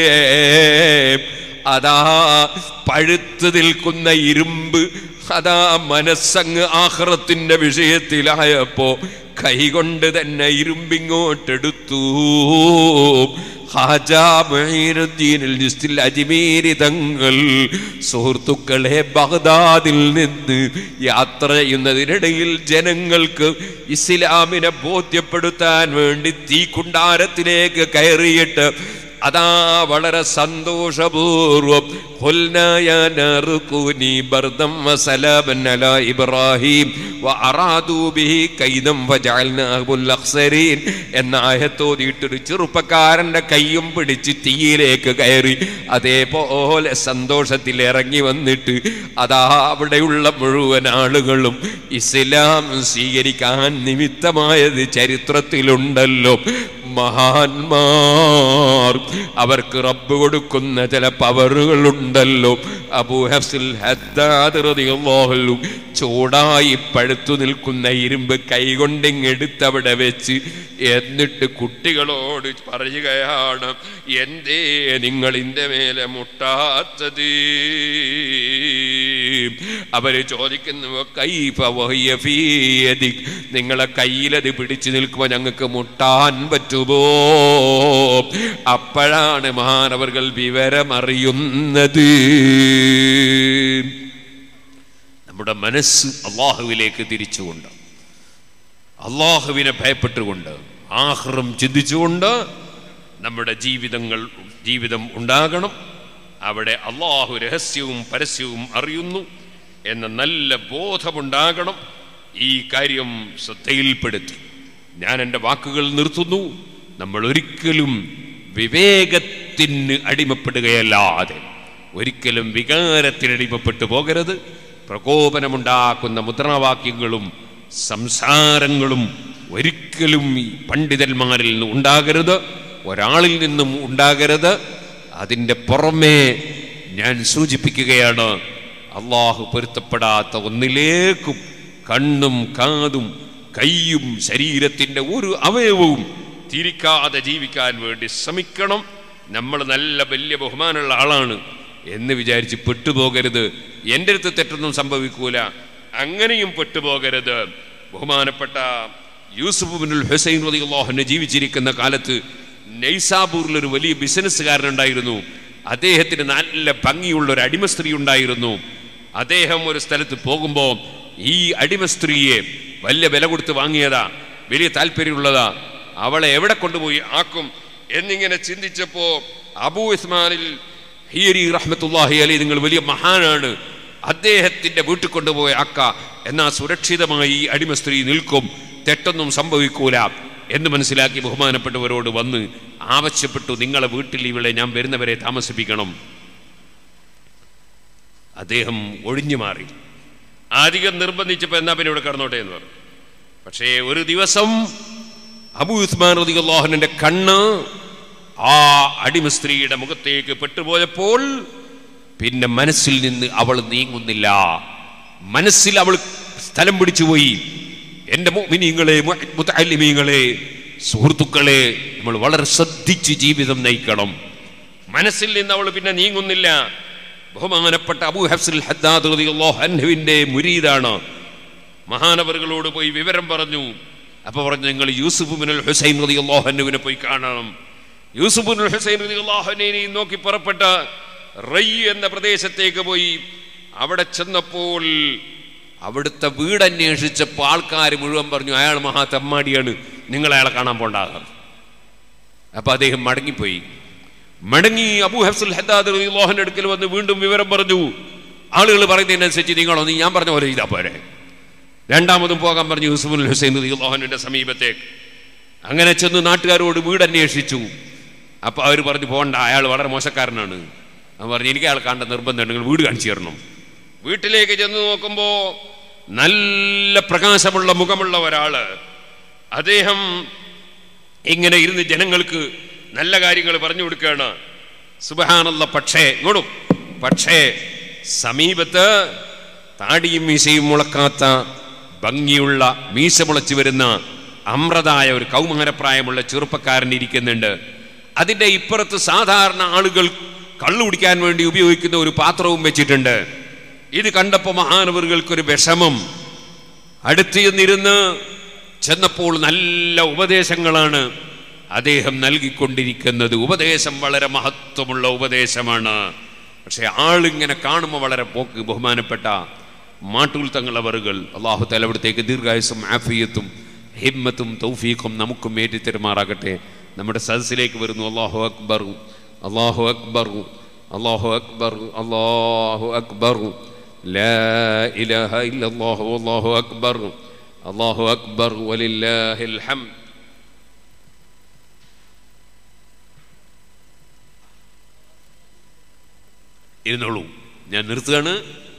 അതാ പഴുത്തു നിൽക്കുന്ന ഇരുമ്പ് അതാ മനസ്സങ്ങ് ആഹ്റത്തിന്റെ വിഷയത്തിലായപ്പോ കൈകൊണ്ട് തന്നെ ഇരുമ്പിങ്ങോട്ടെടുത്തു അജ്മീരി തങ്ങൾ സുഹൃത്തുക്കളെ ബഗ്ദാദിൽ നിന്ന് യാത്ര ചെയ്യുന്നതിനിടയിൽ ജനങ്ങൾക്ക് ഇസ്ലാമിനെ ബോധ്യപ്പെടുത്താൻ വേണ്ടി തീക്കുണ്ടാരത്തിലേക്ക് കയറിയിട്ട് അതാ വളരെ സന്തോഷപൂർവം ഇബ്രാഹിം എന്ന ആയത്തോതിയിട്ടൊരു ചെറുപ്പക്കാരന്റെ കൈയും പിടിച്ച് തീയിലേക്ക് കയറി അതേപോലെ സന്തോഷത്തിൽ ഇറങ്ങി വന്നിട്ട് അതാ അവിടെയുള്ള മുഴുവൻ ആളുകളും ഇസ്ലാം സ്വീകരിക്കാൻ നിമിത്തമായത് ചരിത്രത്തിലുണ്ടല്ലോ മഹാന്മാർ അവർക്ക് റബ്ബ് കൊടുക്കുന്ന ചില പവറുകൾ ഉണ്ടല്ലോ അബൂ ഹഫ്സിൽ ഹദ്ദാദ് റളിയല്ലാഹു അൻഹു ചൂടായി പഴുത്തു നിൽക്കുന്ന ഇരുമ്പ് കൈകൊണ്ടിങ്ങെടുത്തവിടെ വെച്ച് എന്നിട്ട് കുട്ടികളോട് പറയുകയാണ് എന്തേ നിങ്ങൾ ഇന്റെ മേലെ മുട്ടാത്തത് അവര് ചോദിക്കുന്നു കൈഫ വഹിയ ഫീ യദിക്. നിങ്ങളെ കയ്യിലത് പിടിച്ചു നിൽക്കുമ്പോൾ ഞങ്ങൾക്ക് മുട്ടാൻ പറ്റുമോ അപ്പോഴാണ് മഹാനവർകൾ വിവരമറിയുന്നത് നമ്മുടെ മനസ്സ് അള്ളാഹുവിലേക്ക് തിരിച്ചുകൊണ്ട് അള്ളാഹുവിനെ ഭയപ്പെട്ടുകൊണ്ട് ആഹ്റം ചിന്തിച്ചുകൊണ്ട് നമ്മുടെ ജീവിതങ്ങൾ ജീവിതം ഉണ്ടാകണം അവിടെ അള്ളാഹു രഹസ്യവും പരസ്യവും അറിയുന്നു എന്ന നല്ല ബോധമുണ്ടാകണം ഈ കാര്യം ശ്രദ്ധയിൽപ്പെടുത്തി ഞാൻ എൻ്റെ വാക്കുകൾ നിർത്തുന്നു നമ്മൾ ഒരിക്കലും വിവേകത്തിന് അടിമപ്പെടുകയല്ലാതെ ഒരിക്കലും വികാരത്തിന് അടിമപ്പെട്ടു പോകരുത് പ്രകോപനമുണ്ടാക്കുന്ന മുദ്രാവാക്യങ്ങളും സംസാരങ്ങളും ഒരിക്കലും ഈ പണ്ഡിതന്മാരിൽ നിന്ന് ഉണ്ടാകരുത് ഒരാളിൽ നിന്നും ഉണ്ടാകരുത് അതിൻ്റെ പുറമേ ഞാൻ സൂചിപ്പിക്കുകയാണ് അള്ളാഹു പൊരുത്തപ്പെടാത്ത ഒന്നിലേക്കും കണ്ണും കാതും കൈയും ശരീരത്തിൻ്റെ ഒരു അവയവവും തിരിക്കാതെ ജീവിക്കാൻ വേണ്ടി ശ്രമിക്കണം നമ്മൾ നല്ല വലിയ ബഹുമാനമുള്ള ആളാണ് എന്ന് വിചാരിച്ച് പെട്ടുപോകരുത് എൻ്റെ അടുത്ത് തെറ്റൊന്നും സംഭവിക്കൂല അങ്ങനെയും പെട്ടുപോകരുത് ബഹുമാനപ്പെട്ട യൂസുഫ് ബിനുൽ ഹുസൈൻ റളിയല്ലാഹുവിനെ ജീവിച്ചിരിക്കുന്ന കാലത്ത് നൈസാബൂറിൽ ഒരു വലിയ ബിസിനസ്സുകാരനുണ്ടായിരുന്നു അദ്ദേഹത്തിന് നല്ല ഭംഗിയുള്ള ഒരു അടിമ സ്ത്രീ ഉണ്ടായിരുന്നു അദ്ദേഹം ഒരു സ്ഥലത്ത് പോകുമ്പോൾ ഈ അടിമ സ്ത്രീയെ വലിയ വില കൊടുത്ത് വാങ്ങിയതാ വലിയ താല്പര്യമുള്ളതാ അവളെ എവിടെ കൊണ്ടുപോയി ആക്കും എന്നിങ്ങനെ ചിന്തിച്ചപ്പോ അബൂ ഇസ്മാനിൽ ഹിയരി റഹ്മത്തുല്ലാഹി അലി നിങ്ങൾ വലിയ മഹാനാണ് അദ്ദേഹത്തിന്റെ വീട്ടിൽ കൊണ്ടുപോയി ആക്ക എന്നാ സുരക്ഷിതമായി ഈ അടിമ സ്ത്രീ നിൽക്കും തെറ്റൊന്നും സംഭവിക്കൂല എന്ന് മനസ്സിലാക്കി ബഹുമാനപ്പെട്ടവരോട് വന്ന് ആവശ്യപ്പെട്ടു നിങ്ങളെ വീട്ടിൽ ഇവളെ ഞാൻ വരുന്നവരെ താമസിപ്പിക്കണം അദ്ദേഹം ഒഴിഞ്ഞു മാറി അധികം നിർബന്ധിച്ചപ്പോൾ എന്നാ പിന്നെ ഇവിടെ കടന്നോട്ടെ എന്ന് പറഞ്ഞു പക്ഷേ ഒരു ദിവസം അബു ഉസ്മാൻ റളിയല്ലാഹുവിന്റെ കണ്ണ് ആ അടിമ സ്ത്രീയുടെ മുഖത്തേക്ക് പെട്ടുപോയപ്പോൾ പിന്നെ മനസ്സിൽ നിന്ന് അവൾ നീങ്ങുന്നില്ല മനസ്സിൽ അവൾ സ്ഥലം പിടിച്ചുപോയി എൻ്റെ മുഅ്മിനീങ്ങളെ മുത്തല്ലിമീങ്ങളെ സുഹൃത്തുക്കളെ നമ്മൾ വളരെ ശ്രദ്ധിച്ച് ജീവിതം നയിക്കണം മനസ്സിൽ നിന്ന് അവൾ പിന്നെ നീങ്ങുന്നില്ല ബഹുമാനപ്പെട്ട അബൂ ഹഫ്സുൽ ഹദ്ദാദ് റളിയല്ലാഹു അൻഹുവിന്റെ മുരീദാണ് മഹാനവറുകളോട് പോയി വിവരം പറഞ്ഞു അപ്പൊ പറഞ്ഞു നിങ്ങൾ യൂസുഫ് ബിനുൽ ഹുസൈൻ റളിയല്ലാഹു അൻഹുവിനെ പോയി കാണണം യൂസുഫ് ബിനുൽ ഹുസൈൻ റളിയല്ലാഹു അൻഹുവിനെ നോക്കി പുറപ്പെട്ട റൈ എന്ന പ്രദേശത്തേക്ക് പോയി അവിടെ ചെന്നപ്പോൾ അവിടുത്തെ വീട് അന്വേഷിച്ചപ്പോൾ ആൾക്കാർ മുഴുവൻ പറഞ്ഞു അയാൾ മഹാ തെമ്മാടിയാണ് നിങ്ങൾ അയാളെ കാണാൻ പോണ്ടാകാം അപ്പൊ അദ്ദേഹം മടങ്ങിപ്പോയി മടങ്ങി അബൂ ഹഫ്സുൽ ഹദ്ദാദ് റളിയല്ലാഹുവിന്റെ അടുക്കൽ വന്ന് വീണ്ടും വിവരം പറഞ്ഞു ആളുകൾ പറയുന്നതിനനുസരിച്ച് നിങ്ങളൊന്ന് ഞാൻ പറഞ്ഞ പോലെ ചെയ്താൽ പോരെ രണ്ടാമതും പോകാൻ പറഞ്ഞു യൂസുഫുൽ ഹുസൈൻ റളിയല്ലാഹുവിന്റെ സമീപത്തേക്ക് അങ്ങനെ ചെന്ന് നാട്ടുകാരോട് വീട് അന്വേഷിച്ചു അപ്പൊ അവർ പറഞ്ഞു പോകണ്ട അയാൾ വളരെ മോശക്കാരനാണ് അവൻ പറഞ്ഞു എനിക്ക് അയാൾ കാണേണ്ട നിർബന്ധമുണ്ട് നിങ്ങൾ വീട് കാണിച്ചു തരണം വീട്ടിലേക്ക് ചെന്ന് നോക്കുമ്പോ നല്ല പ്രകാശമുള്ള മുഖമുള്ള ഒരാള് അദ്ദേഹം ഇങ്ങനെ ഇരുന്ന് ജനങ്ങൾക്ക് നല്ല കാര്യങ്ങൾ പറഞ്ഞു കൊടുക്കുകയാണ് സുബഹാനല്ല പക്ഷേ ഇങ്ങോട്ടും പക്ഷേ സമീപത്ത് താടിയും മീശയും മുളക്കാത്ത ഭംഗിയുള്ള മീശ മുളച്ചു വരുന്ന അമ്രതായ ഒരു കൗമാരപ്രായമുള്ള ചെറുപ്പക്കാരൻ ഇരിക്കുന്നുണ്ട് അതിൻ്റെ ഇപ്പുറത്ത് സാധാരണ ആളുകൾ കള്ളു കുടിക്കാൻ വേണ്ടി ഉപയോഗിക്കുന്ന ഒരു പാത്രവും വെച്ചിട്ടുണ്ട് ഇത് കണ്ടപ്പോൾ മഹാനവറുകൾക്കൊരു വിഷമം അടുത്ത് ചെന്നിരുന്ന് ചെന്നപ്പോൾ നല്ല ഉപദേശങ്ങളാണ് അദ്ദേഹം നൽകിക്കൊണ്ടിരിക്കുന്നത് ഉപദേശം വളരെ മഹത്വമുള്ള ഉപദേശമാണ് പക്ഷെ ആളിങ്ങനെ കാണുമ്പോൾ വളരെ പോക്ക് ബഹുമാനപ്പെട്ട മാട്ടൂൽ തങ്ങളവറുകൾ അള്ളാഹു തലവിടത്തേക്ക് ദീർഘായുസും ആഫിയത്തും ഹിമ്മത്തും തൗഫീഖും നമുക്കും ഏറ്റിത്തരുമാറാകട്ടെ നമ്മുടെ സദസ്സിലേക്ക് വരുന്നു അള്ളാഹു അക്ബർ അള്ളാഹു അക്ബർ അള്ളാഹു അക്ബർ അള്ളാഹു അക്ബർ لا إله إلا الله والله أكبر الله أكبر ولله الحمد ഇരുന്നോളൂ ഞാൻ നിർത്തുകയാണ്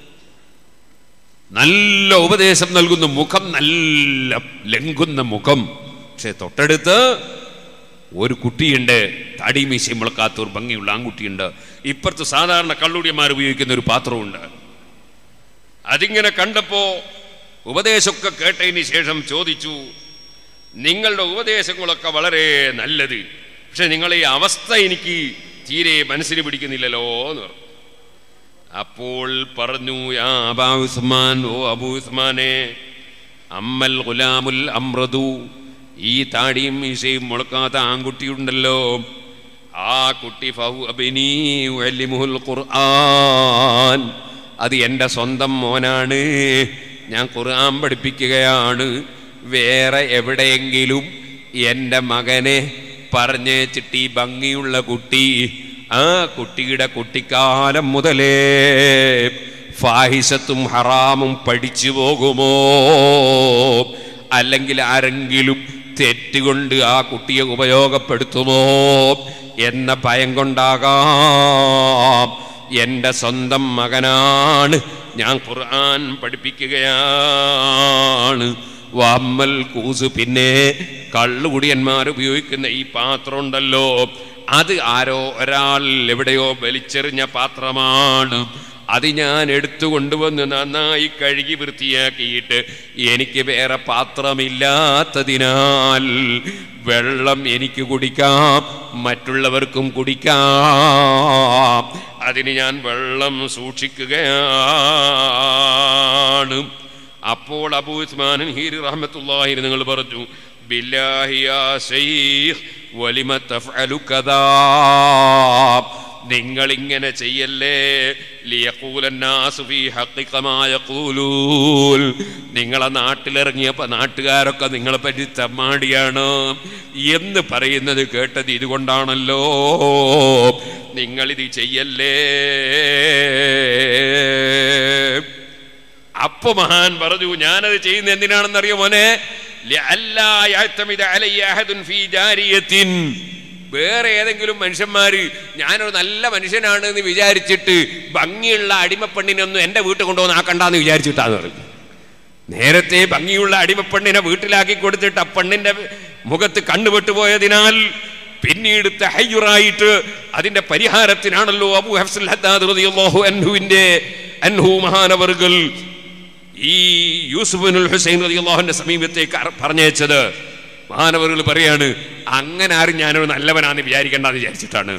നല്ല ഉപദേശം നൽകുന്ന മുഖം നല്ല ലംഘുന്ന മുഖം പക്ഷെ തൊട്ടടുത്ത് ഒരു കുട്ടിയുണ്ട് തടി മീശയും മുളക്കാത്ത ഒരു ഭംഗിയുള്ള ആൺകുട്ടിയുണ്ട് ഇപ്പുറത്ത് സാധാരണ കള്ളുടിയന്മാർ ഉപയോഗിക്കുന്ന ഒരു പാത്രമുണ്ട് അതിങ്ങനെ കണ്ടപ്പോ ഉപദേശമൊക്കെ കേട്ടതിന് ശേഷം ചോദിച്ചു നിങ്ങളുടെ ഉപദേശങ്ങളൊക്കെ വളരെ നല്ലത് പക്ഷെ നിങ്ങളെ ഈ അവസ്ഥ എനിക്ക് തീരെ മനസ്സിന് പിടിക്കുന്നില്ലല്ലോ എന്ന് പറഞ്ഞു അപ്പോൾ പറഞ്ഞു യാ അബാ ഉസ്മാൻ ഓ അബൂ ഉസ്മാനെ അമ്മൽ ഗുലാമുൽ അമ്രതു ഈ താടിയും മീശയും മുളക്കാത്ത ആൺകുട്ടിയുണ്ടല്ലോ ആ കുട്ടി ഫഹു അബിനി വല്ലിമുൽ ഖുർആൻ അത് എൻ്റെ സ്വന്തം മോനാണ് ഞാൻ ഖുർആൻ പഠിപ്പിക്കുകയാണ് വേറെ എവിടെയെങ്കിലും എൻ്റെ മകനെ പറഞ്ഞേച്ചിട്ട് ഈ ഭംഗിയുള്ള കുട്ടി ആ കുട്ടിയുടെ കുട്ടിക്കാലം മുതലേ ഫാഹിസത്തും ഹറാമും പഠിച്ചു പോകുമോ അല്ലെങ്കിൽ ആരെങ്കിലും തെറ്റുകൊണ്ട് ആ കുട്ടിയെ ഉപയോഗപ്പെടുത്തുമോ എന്ന ഭയം കൊണ്ടാകാം എൻ്റെ സ്വന്തം മകനാണ് ഞാൻ ഖുർആൻ പഠിപ്പിക്കുകയാണ് വമ്മൽ കൂസ് പിന്നെ കള്ളുകുടിയന്മാർ ഉപയോഗിക്കുന്ന ഈ പാത്രം ഉണ്ടല്ലോ അത് ആരോ ഒരാൾ എവിടെയോ വലിച്ചെറിഞ്ഞ പാത്രമാണ് അത് ഞാൻ എടുത്തു കൊണ്ടുവന്ന് നന്നായി കഴുകി വൃത്തിയാക്കിയിട്ട് എനിക്ക് വേറെ പാത്രമില്ലാത്തതിനാൽ വെള്ളം എനിക്ക് കുടിക്കാം മറ്റുള്ളവർക്കും കുടിക്കാം അതിന് ഞാൻ വെള്ളം സൂക്ഷിക്കുകയാണ് അപ്പോൾ അബൂ ഉസ്മാൻ ഹീരി റഹ്മത്തുള്ളാഹി നിങ്ങൾ പറഞ്ഞു ബില്ലാഹി യാ ശൈഖ് വലിമ തഫ്അലു കദാ നിങ്ങൾ ഇങ്ങനെ ചെയ്യല്ലേ ലിയഖൂലന്നാസു ഫീ ഹഖിഖ മാ യഖൂലൂൻ നിങ്ങളെ നാട്ടിലിറങ്ങിയപ്പോ നാട്ടുകാരൊക്കെ നിങ്ങളെ പറ്റി തമ്മാടിയാണ് എന്ന് പറയുന്നത് കേട്ടത് ഇതുകൊണ്ടാണല്ലോ നിങ്ങളിത് ചെയ്യല്ലേ അപ്പൊ മഹാൻ പറഞ്ഞു ഞാനത് ചെയ്യുന്ന എന്തിനാണെന്നറിയോ മോനെ ലഅല്ലാ യഅ്തമിദ അലയ്യ അഹദുൻ ഫീ ജാരിയത്തിൻ വേറെ ഏതെങ്കിലും മനുഷ്യന്മാര് ഞാനൊരു നല്ല മനുഷ്യനാണ് എന്ന് വിചാരിച്ചിട്ട് ഭംഗിയുള്ള അടിമപ്പെണ്ണിനൊന്നും എൻ്റെ വീട്ടിൽ കൊണ്ടുവന്ന് ആക്കണ്ടെന്ന് വിചാരിച്ചിട്ടാന്ന് പറയും നേരത്തെ ഭംഗിയുള്ള അടിമപ്പെണ്ണിനെ വീട്ടിലാക്കി കൊടുത്തിട്ട് ആ പെണ്ണിന്റെ മുഖത്ത് കണ്ണുപെട്ടുപോയതിനാൽ പിന്നീട് തഹയ്യുറായിട്ട് അതിന്റെ പരിഹാരത്തിനാണല്ലോ അബു ഹഫ്സുൽ ഹദ്ദാദ് റളിയല്ലാഹു അൻഹുവിന്റെ അൻഹു മഹാനവറുകൾ ഈ യൂസുഫിനുൽ ഹുസൈൻ റളിയല്ലാഹുവിന്റെ സമീപത്തേക്ക് അർ- പറഞ്ഞയച്ചത് മഹാനവറുകൾ പറയാണ് അങ്ങനെ ആരും ഞാനൊരു നല്ലവനാന്ന് വിചാരിക്കേണ്ടെന്ന് വിചാരിച്ചിട്ടാണ്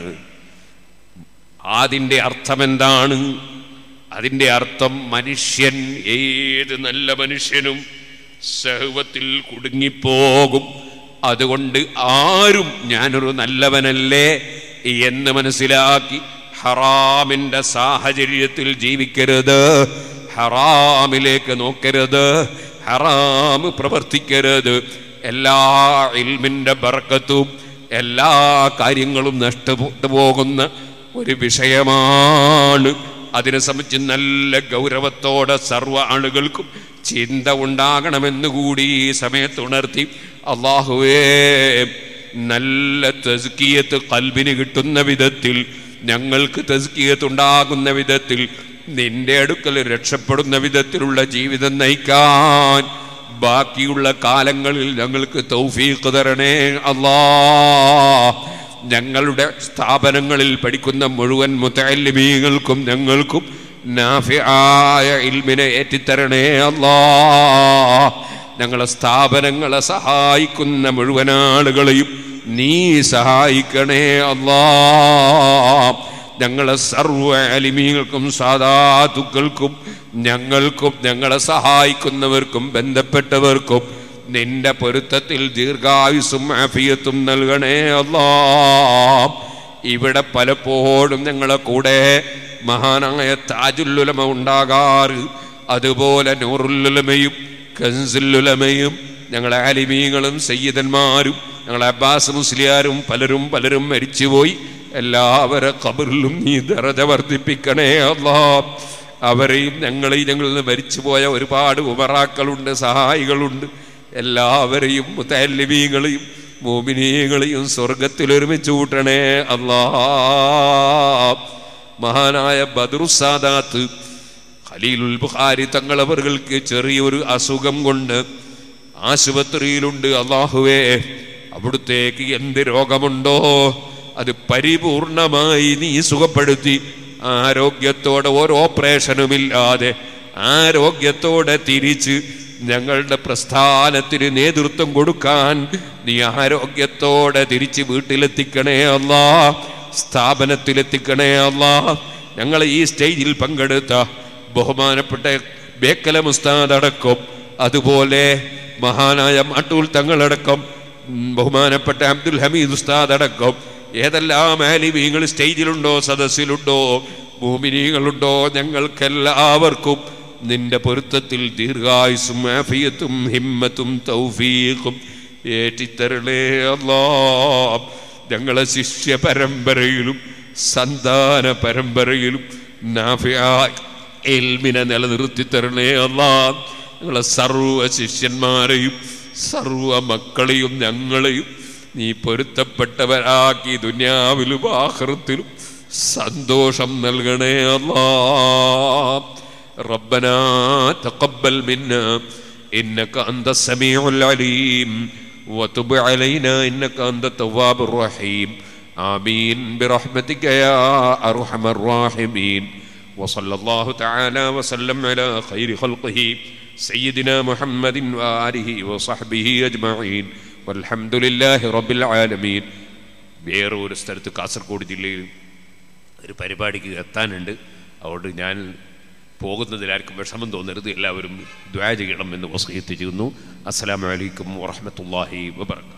അതിൻ്റെ അർത്ഥം എന്താണ് അതിൻ്റെ അർത്ഥം മനുഷ്യൻ ഏത് നല്ല മനുഷ്യനും സഹവത്തിൽ കുടുങ്ങിപ്പോകും അതുകൊണ്ട് ആരും ഞാനൊരു നല്ലവനല്ലേ എന്ന് മനസ്സിലാക്കി ഹറാമിൻ്റെ സാഹചര്യത്തിൽ ജീവിക്കരുത് ഹറാമിലേക്ക് നോക്കരുത് ഹറാമ് പ്രവർത്തിക്കരുത് എല്ലാ ഇൽമിൻ്റെ ബർക്കത്തും എല്ലാ കാര്യങ്ങളും നഷ്ടപ്പെട്ടു പോകുന്ന ഒരു വിഷയമാണ് അതിനെ സംബന്ധിച്ച് നല്ല ഗൗരവത്തോടെ സർവ്വ ആളുകൾക്കും ചിന്ത ഉണ്ടാകണമെന്ന് കൂടി ഈ സമയത്ത് ഉണർത്തി അള്ളാഹുവേ നല്ല തസ്കിയത്ത് കൽബിന് കിട്ടുന്ന വിധത്തിൽ ഞങ്ങൾക്ക് തസ്കിയത്ത് ഉണ്ടാകുന്ന വിധത്തിൽ നിന്റെ അടുക്കൽ രക്ഷപ്പെടുന്ന വിധത്തിലുള്ള ജീവിതം നയിക്കാൻ ബാക്കിയുള്ള കാലങ്ങളിൽ ഞങ്ങൾക്ക് തൗഫീഖ് തരണേ അല്ലാ ഞങ്ങളുടെ സ്ഥാപനങ്ങളിൽ പഠിക്കുന്ന മുഴുവൻ മുത്തല്ലിമീങ്ങൾക്കും ഞങ്ങൾക്കും നാഫിയായ ഇൽമിനെ ഏറ്റിത്തരണേ അല്ലാ ഞങ്ങളെ സ്ഥാപനങ്ങളെ സഹായിക്കുന്ന മുഴുവൻ ആളുകളെയും നീ സഹായിക്കണേ അല്ലാ ഞങ്ങളെ സർവ്വ അലിമീങ്ങൾക്കും സാധാതുക്കൾക്കും ഞങ്ങൾക്കും ഞങ്ങളെ സഹായിക്കുന്നവർക്കും ബന്ധപ്പെട്ടവർക്കും നിന്റെ പൊരുത്തത്തിൽ ദീർഘായുസും ആഫിയത്തും നൽകണേ അല്ലാ ഇവിടെ പലപ്പോഴും ഞങ്ങളെ കൂടെ മഹാനായ താജുല്ലുലമ ഉണ്ടാകാറ് അതുപോലെ നൂറുല്ലുലമയും കൻസുല്ലുലമയും ഞങ്ങളെ ആലിമീങ്ങളും സയ്യിദന്മാരും ഞങ്ങളെ അബ്ബാസ് മുസ്ലിയാരും പലരും പലരും മരിച്ചുപോയി എല്ലാവരെ കബറിലും നീ ദറജ വർദ്ധിപ്പിക്കണേ അല്ലാ അവരെയും ഞങ്ങളെയും ഞങ്ങളിൽ നിന്ന് മരിച്ചുപോയ ഒരുപാട് ഉപറാക്കളുണ്ട് സഹായികളുണ്ട് എല്ലാവരെയും മുത്തല്ലിമീങ്ങളെയും മോമിനീകളെയും സ്വർഗത്തിൽ ഒരുമിച്ച് കൂട്ടണേ അല്ലാ മഹാനായ ബദറുസാദാത്ത് ഖലീലുൽ ബുഖാരി തങ്ങളവർക്ക് ചെറിയൊരു അസുഖം കൊണ്ട് ആശുപത്രിയിലുണ്ട് അള്ളാഹുവേ അവിടുത്തേക്ക് എന്ത് രോഗമുണ്ടോ അത് പരിപൂർണമായി നീ സുഖപ്പെടുത്തി ആരോഗ്യത്തോടെ ഒരു ഓപ്പറേഷനുമില്ലാതെ ആരോഗ്യത്തോടെ തിരിച്ച് ഞങ്ങളുടെ പ്രസ്ഥാനത്തിന് നേതൃത്വം കൊടുക്കാൻ നീ ആരോഗ്യത്തോടെ തിരിച്ച് വീട്ടിലെത്തിക്കണേ അല്ലാ സ്ഥാപനത്തിലെത്തിക്കണേ അല്ലാ ഞങ്ങൾ ഈ സ്റ്റേജിൽ പങ്കെടുത്ത ബഹുമാനപ്പെട്ട ബേക്കല മുസ്താദ് അടക്കം അതുപോലെ മഹാനായ മാട്ടൂൽ തങ്ങളടക്കം ഉം, ബഹുമാനപ്പെട്ട അബ്ദുൽ ഹമീദ് ഉസ്താദ് അടക്കം ഏതെല്ലാം ആലിമീങ്ങൾ സ്റ്റേജിലുണ്ടോ സദസ്സിലുണ്ടോ ഭൂമിനീകളുണ്ടോ ഞങ്ങൾക്കെല്ലാവർക്കും നിന്റെ പൊരുത്തത്തിൽ ദീർഘായുസും ആഫിയത്തും ഹിമ്മത്തും തൗഫീഖും ഏറ്റിത്തരണേ അല്ലാ ഞങ്ങളെ ശിഷ്യ പരമ്പരയിലും സന്താന പരമ്പരയിലും നാഫിയായ എൽമിനെ നിലനിർത്തി തരണേ അല്ലാ ഞങ്ങളെ സർവ ശിഷ്യന്മാരെയും സർവ മക്കളെയും ഞങ്ങളെയും നീ പൊരുത്തപ്പെട്ടവരാക്കി ദുനിയാവിലും ആഹൃത്തിലും സന്തോഷം നൽകണേ അല്ലാ ربنا تقبل منا إنك أنت السميع العليم وتب علينا إنك أنت التواب الرحيم آمين برحمتك يا أرحم الراحمين وصلى الله تعالى وسلم على خير خلقه سيدنا محمد وآله وصحبه أجمعين والحمد لله رب العالمين വേറെ ഒരു സ്ഥലത്ത് കാസർഗോഡ് ജില്ലയിൽ ഒരു പരിപാടിക്ക് എത്താനുണ്ട് അതുകൊണ്ട് ഞാൻ പോകുന്നതിൽ ആർക്കും വിഷമം തോന്നരുത് എല്ലാവരും ദ്വാ ചെയ്യണം എന്ന് വസീത്ത് ചെയ്യുന്നു അസ്സലാമു അലൈക്കും വറഹ്മത്തുള്ളാഹി വബറകാതുഹു